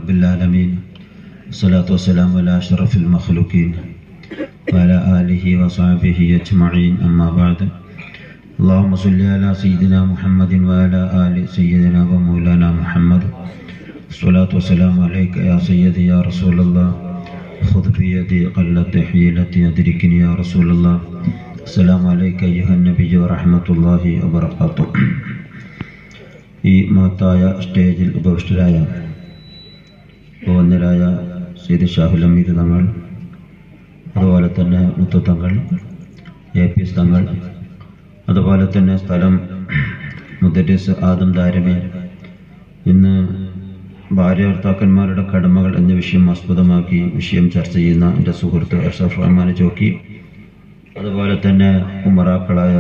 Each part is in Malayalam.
رب العالمين والصلاة والسلام على أشرف المخلوقين وعلى آله وصحبه أجمعين أما بعد اللهم صل على سيدنا محمد وعلى آل سيدنا ومولانا محمد الصلاة والسلام عليك يا سيدي يا رسول الله خذ بيدي قلت حيلتي أدركني يا رسول الله السلام عليك أيها النبي ورحمة الله وبركاته ഈ മഹത്തായ സ്റ്റേജിൽ ഉപവിഷ്ടരായ ബഹുവന്നരായ സീതി ഷാഹുൽ അമീദ് തങ്ങൾ അതുപോലെ തന്നെ മുത്തത്തങ്ങൾ എ പി എസ് തങ്ങൾ അതുപോലെ തന്നെ സ്ഥലം മുദ്ദരിസ് ആദം ദാരമി ഇന്ന് ഭാര്യ ഭർത്താക്കന്മാരുടെ കടമകൾ എന്ന വിഷയം ആസ്പദമാക്കി വിഷയം ചർച്ച ചെയ്യുന്ന എൻ്റെ സുഹൃത്ത് അഷഫ് റഹ്മാൻ ചോക്കി അതുപോലെ തന്നെ ഉമറാക്കളായ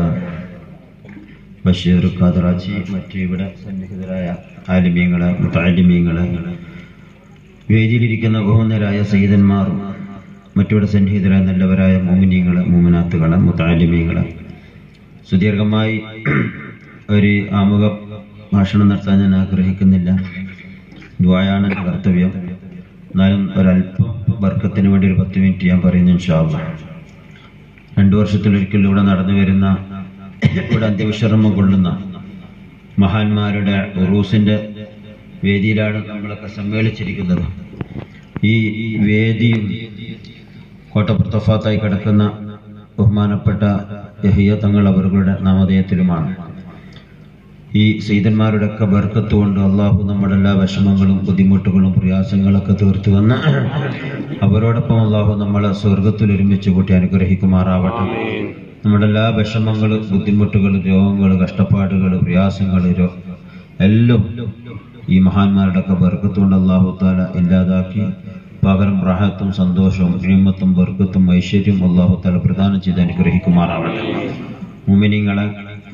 ബഷീർ ഖാദറാച്ചി മറ്റു ഇവിടെ സന്നിഹിതരായ ആലിമീങ്ങള് മുത്താലിമീങ്ങള് വേദിയിലിരിക്കുന്ന ബഹുന്നരായ സയ്യിദന്മാർ മറ്റിവിടെ സന്നിഹിതരായ നല്ലവരായ മോമിനിയങ്ങള് മോമിനാത്തുകള് മുത്താലിമീങ്ങള് സുദീർഘമായി ഒരു ആമുഖ ഭാഷണം നടത്താൻ ഞാൻ ആഗ്രഹിക്കുന്നില്ല ദ്വായാണ് എൻ്റെ കർത്തവ്യം എന്നാലും ഒരല്പം വർക്കത്തിന് വേണ്ടി ഒരു പത്ത് മിനിറ്റ് ഞാൻ പറയുന്നു ഇൻഷാല്ല രണ്ടു വർഷത്തിലൊരിക്കൽ ഇവിടെ നടന്നു വരുന്ന ഇവിടെ അന്ത്യവിശ്രമം കൊള്ളുന്ന മഹാന്മാരുടെ ഉറൂസിന്റെ വേദിയിലാണ് നമ്മളൊക്കെ സമ്മേളിച്ചിരിക്കുന്നത് ഈ വേദിയും കോട്ടപ്രത്തഫാത്തായി കിടക്കുന്ന ബഹുമാനപ്പെട്ട യഹിയ തങ്ങൾ അവരുടെ നാമധേയത്തിലുമാണ് ഈ സീതന്മാരുടെ ഒക്കെ ബർക്കത്ത് കൊണ്ട് അള്ളാഹു നമ്മുടെ എല്ലാ വിഷമങ്ങളും ബുദ്ധിമുട്ടുകളും പ്രയാസങ്ങളൊക്കെ തീർത്തു വന്ന് അവരോടൊപ്പം അള്ളാഹു നമ്മളെ സ്വർഗത്തിൽ ഒരുമിച്ച് കൂട്ടി അനുഗ്രഹിക്കുമാറാവട്ടെ നമ്മുടെ എല്ലാ വിഷമങ്ങളും ബുദ്ധിമുട്ടുകളും രോഗങ്ങൾ കഷ്ടപ്പാടുകൾ പ്രയാസങ്ങൾ എല്ലാം ഈ മഹാന്മാരുടെ ഒക്കെ ബർക്കത്ത് കൊണ്ട് അള്ളാഹു താല ഇല്ലാതാക്കി പകരം റാഹത്തും സന്തോഷവും നിയമത്തും ബർക്കത്തും ഐശ്വര്യവും അള്ളാഹു താല പ്രദാനം ചെയ്ത് അനുഗ്രഹിക്കുമാറാവട്ടെ മുമിനിങ്ങളെ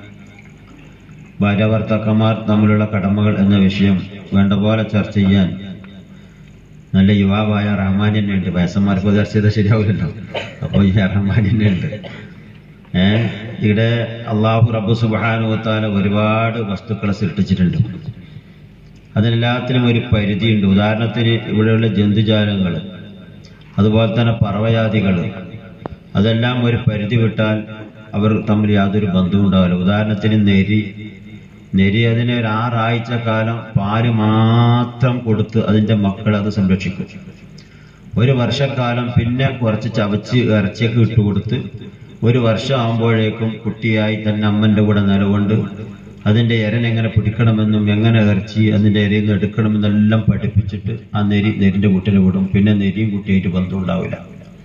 ഭാര്യ ഭർത്താക്കന്മാർ തമ്മിലുള്ള കടമകൾ എന്ന വിഷയം വേണ്ട പോലെ ചർച്ച ചെയ്യാൻ നല്ല യുവാവായ റഹ്മാനിനെ ഉണ്ട് വയസ്സന്മാർക്ക് ചർച്ച ചെയ്താൽ ശരിയാവില്ലല്ലോ അപ്പോൾ ഈ റഹ്മാനിനെ ഉണ്ട് ഏ ഇവിടെ അള്ളാഹു റബ്ബു സുബാനുവത്താല ഒരുപാട് വസ്തുക്കളെ സൃഷ്ടിച്ചിട്ടുണ്ട് അതിനെല്ലാത്തിനും ഒരു പരിധിയുണ്ട് ഉദാഹരണത്തിന് ഇവിടെയുള്ള ജന്തുജാലങ്ങൾ അതുപോലെ തന്നെ പറവയാദികൾ അതെല്ലാം ഒരു പരിധി വിട്ടാൽ അവർ തമ്മിൽ യാതൊരു ബന്ധവും ഉണ്ടാവില്ല ഉദാഹരണത്തിന് നെരി നെരി അതിന് ഒരു ആറാഴ്ച കാലം പാല് മാത്രം കൊടുത്ത് അതിന്റെ മക്കളെ അത് സംരക്ഷിക്കും ഒരു വർഷക്കാലം പിന്നെ കുറച്ച് ചവച്ച് ഇറച്ചിയൊക്കെ ഇട്ടുകൊടുത്ത് ഒരു വർഷം ആകുമ്പോഴേക്കും കുട്ടിയായി തന്നെ അമ്മന്റെ കൂടെ നിലകൊണ്ട് അതിന്റെ എരൻ എങ്ങനെ പിടിക്കണമെന്നും എങ്ങനെ ഇറച്ചി അതിന്റെ എരയിൽ നിന്ന് എടുക്കണമെന്നെല്ലാം പഠിപ്പിച്ചിട്ട് ആ നെരി നെരിന്റെ കുട്ടിനെ വിടും പിന്നെ നെരിയും കുട്ടിയായിട്ട് ബന്ധം ഉണ്ടാവില്ല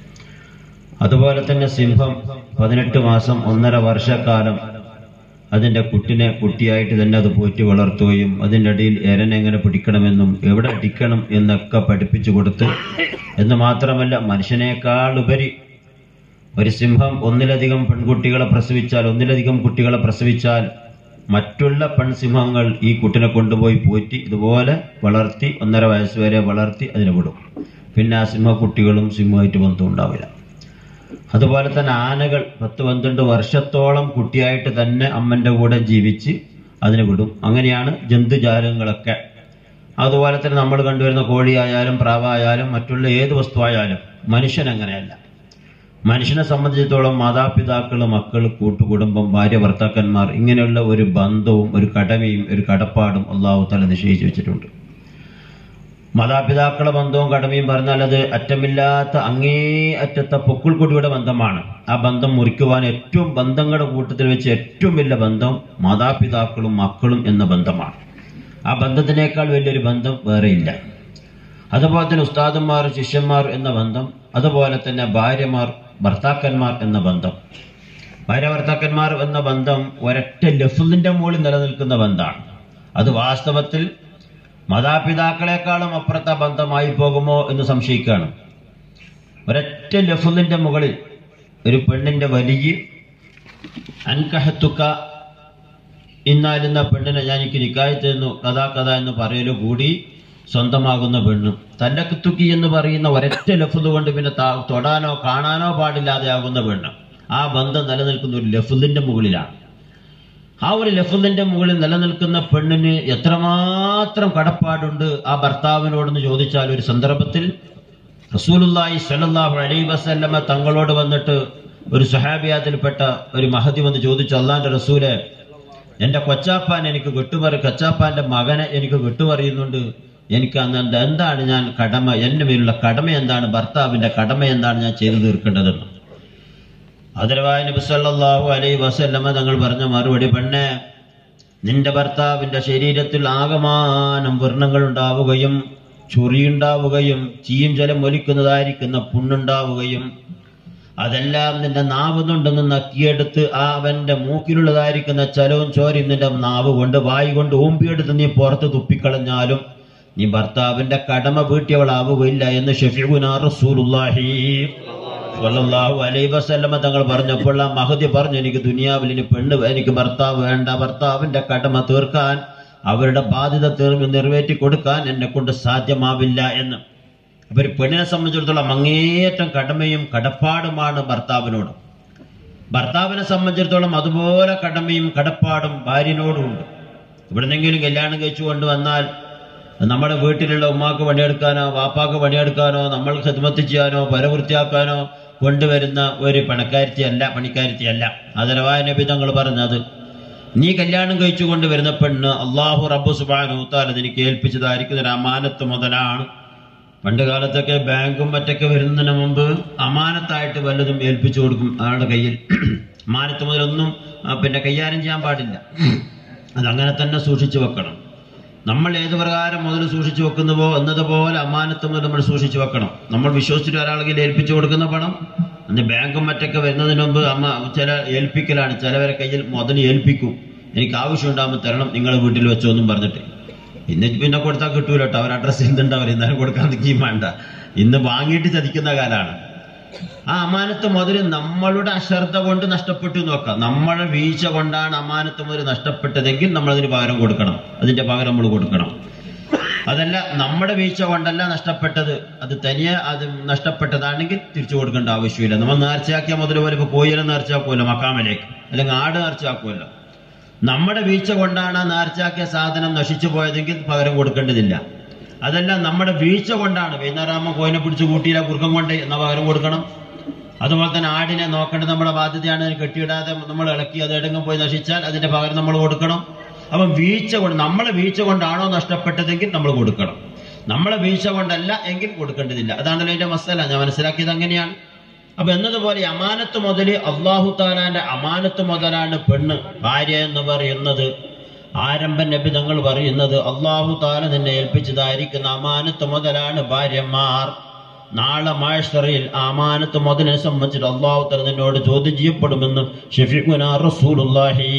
അതുപോലെ തന്നെ സിംഹം പതിനെട്ട് മാസം ഒന്നര വർഷക്കാലം അതിന്റെ കുട്ടിനെ കുട്ടിയായിട്ട് തന്നെ അത് പോറ്റി വളർത്തുകയും അതിൻ്റെ ഇടയിൽ എരൻ എങ്ങനെ പിടിക്കണമെന്നും എവിടെ അടിക്കണം എന്നൊക്കെ പഠിപ്പിച്ചു കൊടുത്ത് എന്ന് മാത്രമല്ല മനുഷ്യനേക്കാൾ ഉപരി ഒരു സിംഹം ഒന്നിലധികം പെൺകുട്ടികളെ പ്രസവിച്ചാൽ ഒന്നിലധികം കുട്ടികളെ പ്രസവിച്ചാൽ മറ്റുള്ള പെൺസിംഹങ്ങൾ ഈ കുട്ടിനെ കൊണ്ടുപോയി പോറ്റി ഇതുപോലെ വളർത്തി ഒന്നര വയസ്സ് വരെ വളർത്തി അതിനെ വിടും പിന്നെ ആ സിംഹക്കുട്ടികളും സിംഹമായിട്ട് ബന്ധം ഉണ്ടാവില്ല അതുപോലെ തന്നെ ആനകൾ പത്ത് പന്ത്രണ്ട് വർഷത്തോളം കുട്ടിയായിട്ട് തന്നെ അമ്മന്റെ കൂടെ ജീവിച്ച് അതിനെ വിടും അങ്ങനെയാണ് ജന്തുജാലങ്ങളൊക്കെ അതുപോലെ തന്നെ നമ്മൾ കണ്ടുവരുന്ന കോഴിയായാലും പ്രാവായാലും മറ്റുള്ള ഏത് വസ്തുവായാലും മനുഷ്യൻ അങ്ങനെയല്ല മനുഷ്യനെ സംബന്ധിച്ചിടത്തോളം മാതാപിതാക്കൾ മക്കൾ കൂട്ടുകുടുംബം ഭാര്യ ഭർത്താക്കന്മാർ ഇങ്ങനെയുള്ള ഒരു ബന്ധവും ഒരു കടമയും ഒരു കടപ്പാടും അള്ളാഹു തല നിശ്ചയിച്ചു വെച്ചിട്ടുണ്ട് മാതാപിതാക്കളെ ബന്ധവും കടമയും പറഞ്ഞാൽ അത് അറ്റമില്ലാത്ത അങ്ങേ അറ്റത്തെ പൊക്കിൾക്കൊടിയുടെ ബന്ധമാണ് ആ ബന്ധം മുറിക്കുവാൻ ഏറ്റവും ബന്ധങ്ങളുടെ കൂട്ടത്തിൽ വെച്ച് ഏറ്റവും വലിയ ബന്ധം മാതാപിതാക്കളും മക്കളും എന്ന ബന്ധമാണ് ആ ബന്ധത്തിനേക്കാൾ വലിയൊരു ബന്ധം വേറെയില്ല അതുപോലെ തന്നെ ഉസ്താദന്മാർ ശിഷ്യന്മാർ എന്ന ബന്ധം അതുപോലെ തന്നെ ഭാര്യമാർ ഭർത്താക്കന്മാർ എന്ന ബന്ധം ഭാര്യ ഭർത്താക്കന്മാർ എന്ന ബന്ധം ഒരൊറ്റ ലഫുലിന്റെ മുകളിൽ നിലനിൽക്കുന്ന ബന്ധമാണ് അത് വാസ്തവത്തിൽ മാതാപിതാക്കളെക്കാളും അപ്പുറത്തെ ബന്ധമായി പോകുമോ എന്ന് സംശയിക്കുകയാണ് ഒരൊറ്റ ലഫുലിന്റെ മുകളിൽ ഒരു പെണ്ണിന്റെ വലിയ അൻകഹത്തുക്ക ഇന്നാലുന്ന പെണ്ണിനെ ഞാൻ എനിക്ക് നിക്കായി തരുന്നു കഥാ കഥ എന്ന് പറയലു കൂടി സ്വന്തമാകുന്ന പെണ്ണും തന്റെ കുത്തുക്കി എന്ന് പറയുന്ന ഒരൊറ്റ ലഫുദ് കൊണ്ട് പിന്നെ ത- തൊടാനോ കാണാനോ പാടില്ലാതെ ആകുന്ന പെണ്ണ് ആ ബന്ധം നിലനിൽക്കുന്ന ഒരു ലഫുദിന്റെ മുകളിലാണ് ആ ഒരു ലഫുദിന്റെ മുകളിൽ നിലനിൽക്കുന്ന പെണ്ണിന് എത്രമാത്രം കടപ്പാടുണ്ട് ആ ഭർത്താവിനോടെന്ന് ചോദിച്ചാൽ ഒരു സന്ദർഭത്തിൽ റസൂലുല്ലാഹി സ്വല്ലല്ലാഹു അലൈഹി വസല്ലമ തങ്ങളോട് വന്നിട്ട് ഒരു സഹാബിയാത്തിൽപ്പെട്ട ഒരു മഹതി വന്ന് ചോദിച്ചു അള്ളാന്റെ റസൂലെ എന്റെ കൊച്ചാപ്പാൻ എനിക്ക് വിട്ടുപറി കൊച്ചാപ്പാന്റെ മകനെ എനിക്ക് വിട്ടുപറിയുന്നുണ്ട് എനിക്ക് അന്ന് എന്ത് എന്താണ് ഞാൻ കടമ എന്റെ മേലുള്ള കടമ എന്താണ് ഭർത്താവിന്റെ കടമ എന്താണ് ഞാൻ ചെയ്തു തീർക്കേണ്ടതെന്ന് അതിരവായ നബി സല്ലല്ലാഹു അലൈഹി വസല്ലമ തങ്ങൾ പറഞ്ഞ മറുപടി പെണ്ണെ നിന്റെ ഭർത്താവിന്റെ ശരീരത്തിൽ ആകമാനം വർണ്ണങ്ങൾ ഉണ്ടാവുകയും ചൊറിയുണ്ടാവുകയും ചീയും ജലം ഒലിക്കുന്നതായിരിക്കുന്ന പുണ്ണുണ്ടാവുകയും അതെല്ലാം നിന്റെ നാവ് കൊണ്ടൊന്ന് നക്കിയെടുത്ത് ആ അവന്റെ മൂക്കിലുള്ളതായിരിക്കുന്ന ചലവും ചോരയും നിന്റെ നാവ് കൊണ്ട് വായി കൊണ്ട് ഊമ്പിയെടുത്ത് നീ പുറത്ത് തുപ്പിക്കളഞ്ഞാലും നീ ഭർത്താവിന്റെ കടമ വീട്ടിയവളാവുകയില്ല എന്ന് ഷഫീഖുനാ റസൂലുള്ളാഹി സ്വല്ലല്ലാഹു അലൈഹി വസല്ലമ തങ്ങൾ പറഞ്ഞപ്പോൾ ആ മഹദി പറഞ്ഞു എനിക്ക് ദുനിയാവിൽ ഇനി പെണ്ണ് വേ- എനിക്ക് ഭർത്താവ് വേണ്ട ഭർത്താവിന്റെ കടമ തീർക്കാൻ അവരുടെ ബാധ്യത തീർന്ന് നിറവേറ്റി കൊടുക്കാൻ എന്നെ കൊണ്ട് സാധ്യമാവില്ല എന്ന് അപ്പൊ ഒരു പെണ്ണിനെ സംബന്ധിച്ചിടത്തോളം അങ്ങേയറ്റം കടമയും കടപ്പാടുമാണ് ഭർത്താവിനോട് ഭർത്താവിനെ സംബന്ധിച്ചിടത്തോളം അതുപോലെ കടമയും കടപ്പാടും ഭാര്യനോടുമുണ്ട് എവിടെന്നെങ്കിലും കല്യാണം കഴിച്ചു കൊണ്ടുവന്നാൽ നമ്മുടെ വീട്ടിലുള്ള ഉമ്മാക്ക് പണിയെടുക്കാനോ വാപ്പാക്ക് പണിയെടുക്കാനോ നമ്മൾ ഖിദ്മത്ത് ചെയ്യാനോ പരവൃത്തിയാക്കാനോ കൊണ്ടുവരുന്ന ഒരു പണക്കാരത്തിയല്ല പണിക്കാരത്തിയല്ല അതരവായ നബി തങ്ങൾ പറഞ്ഞത് നീ കല്യാണം കഴിച്ചു കൊണ്ടുവരുന്ന പെണ്ണ് അള്ളാഹു റബ്ബു സുബാനു താല നിനക്ക് ഏൽപ്പിച്ചതായിരിക്കുന്ന ഒരു അമാനത്ത് മുതലാണ് പണ്ട് കാലത്തൊക്കെ ബാങ്കും മറ്റൊക്കെ വരുന്നതിന് മുമ്പ് അമാനത്തായിട്ട് വല്ലതും ഏൽപ്പിച്ചു കൊടുക്കും അയാളുടെ കയ്യിൽ അമാനത്ത് മുതലൊന്നും ആ, പിന്നെ കൈകാര്യം ചെയ്യാൻ പാടില്ല അതങ്ങനെ തന്നെ സൂക്ഷിച്ചു വെക്കണം നമ്മൾ ഏത് പ്രകാരം മുതൽ സൂക്ഷിച്ചു വെക്കുന്നുവോ എന്നതുപോലെ അമാനത്ത് മുതൽ നമ്മൾ സൂക്ഷിച്ചു വെക്കണം നമ്മൾ വിശ്വസിച്ചിട്ട് ഒരാളെങ്കിൽ ഏൽപ്പിച്ചു കൊടുക്കുന്ന പണം അന്ന് ബാങ്കും മറ്റൊക്കെ വരുന്നതിന് മുമ്പ് അമ്മ ചില ഏൽപ്പിക്കലാണ് ചിലവരെ കയ്യിൽ മുതൽ ഏൽപ്പിക്കും എനിക്ക് ആവശ്യമുണ്ടാകുമ്പോൾ തരണം നിങ്ങളെ വീട്ടിൽ വെച്ചോ എന്നും പറഞ്ഞിട്ട് ഇന്ന് പിന്നെ കൊടുത്താൽ കിട്ടൂല കേട്ടോ അവർ അഡ്രസ്സ് എന്തുണ്ടാവില്ല എന്നാലും കൊടുക്കാൻ നിൽക്കുകയും വേണ്ട ഇന്ന് വാങ്ങിയിട്ട് ചതിക്കുന്ന കാലാണ് ആ അമാനത്ത് മുതൽ നമ്മളുടെ അശ്രദ്ധ കൊണ്ട് നഷ്ടപ്പെട്ടു എന്ന് നോക്കാം നമ്മളെ വീഴ്ച കൊണ്ടാണ് അമാനത്ത് മുതൽ നഷ്ടപ്പെട്ടതെങ്കിൽ നമ്മൾ അതിന് പകരം കൊടുക്കണം അതിന്റെ പകരം നമ്മൾ കൊടുക്കണം അതല്ല നമ്മുടെ വീഴ്ച കൊണ്ടല്ല നഷ്ടപ്പെട്ടത് അത് തനിയെ അത് നഷ്ടപ്പെട്ടതാണെങ്കിൽ തിരിച്ചു കൊടുക്കേണ്ട ആവശ്യമില്ല നമ്മൾ നേർച്ചയാക്കിയ മുതൽ പോലെ ഇപ്പൊ കോയിലെ നേർച്ചയാക്കുമല്ലോ മക്കാമലേക്ക് അല്ലെങ്കിൽ ആട് നേർച്ചയാക്കുമല്ലോ നമ്മുടെ വീഴ്ച കൊണ്ടാണ് ആ നേർച്ചയാക്കിയ സാധനം നശിച്ചു പോയതെങ്കിൽ പകരം കൊടുക്കേണ്ടതില്ല അതല്ല നമ്മുടെ വീഴ്ച കൊണ്ടാണ് വൈകുന്നേരമാകുമ്പോൾ കോയിനെ പിടിച്ച് കൂട്ടിയില്ല കുറുക്കം കൊണ്ട് എന്ന പകരം കൊടുക്കണം അതുപോലെ തന്നെ ആടിനെ നോക്കേണ്ടത് നമ്മുടെ ബാധ്യതയാണ് അതിന് കെട്ടിയിടാതെ നമ്മൾ ഇളക്കി അത് എടെങ്കിലും പോയി നശിച്ചാൽ അതിന്റെ പകരം നമ്മൾ കൊടുക്കണം അപ്പം വീഴ്ച കൊണ്ട് നമ്മളെ വീഴ്ച കൊണ്ടാണോ നഷ്ടപ്പെട്ടതെങ്കിൽ നമ്മൾ കൊടുക്കണം നമ്മളെ വീഴ്ച കൊണ്ടല്ല എങ്കിൽ കൊടുക്കേണ്ടതില്ല അതാണല്ലോ അതിന്റെ മസല ഞാൻ മനസ്സിലാക്കിയത് അങ്ങനെയാണ് അപ്പൊ എന്നതുപോലെ അമാനത്ത് മുതല് അള്ളാഹു താലാന്റെ അമാനത്ത് മുതലാണ് പെണ്ണ് ഭാര്യ എന്ന് പറയുന്നത് ആരംഭ നബി തങ്ങൾ പറയുന്നത് അള്ളാഹു താല നിന്നെ ഏൽപ്പിച്ചതായിരിക്കുന്ന അമാനത്ത് മുതലാണ് ഭാര്യമാർ നാളെ മാഷറിയിൽ അമാനത്ത് മുതലിനെ സംബന്ധിച്ചിട്ട് അള്ളാഹു താല നിന്നോട് ചോദ്യം ചെയ്യപ്പെടുമെന്ന് ഷെഫീഖുന റസൂലുള്ളാഹി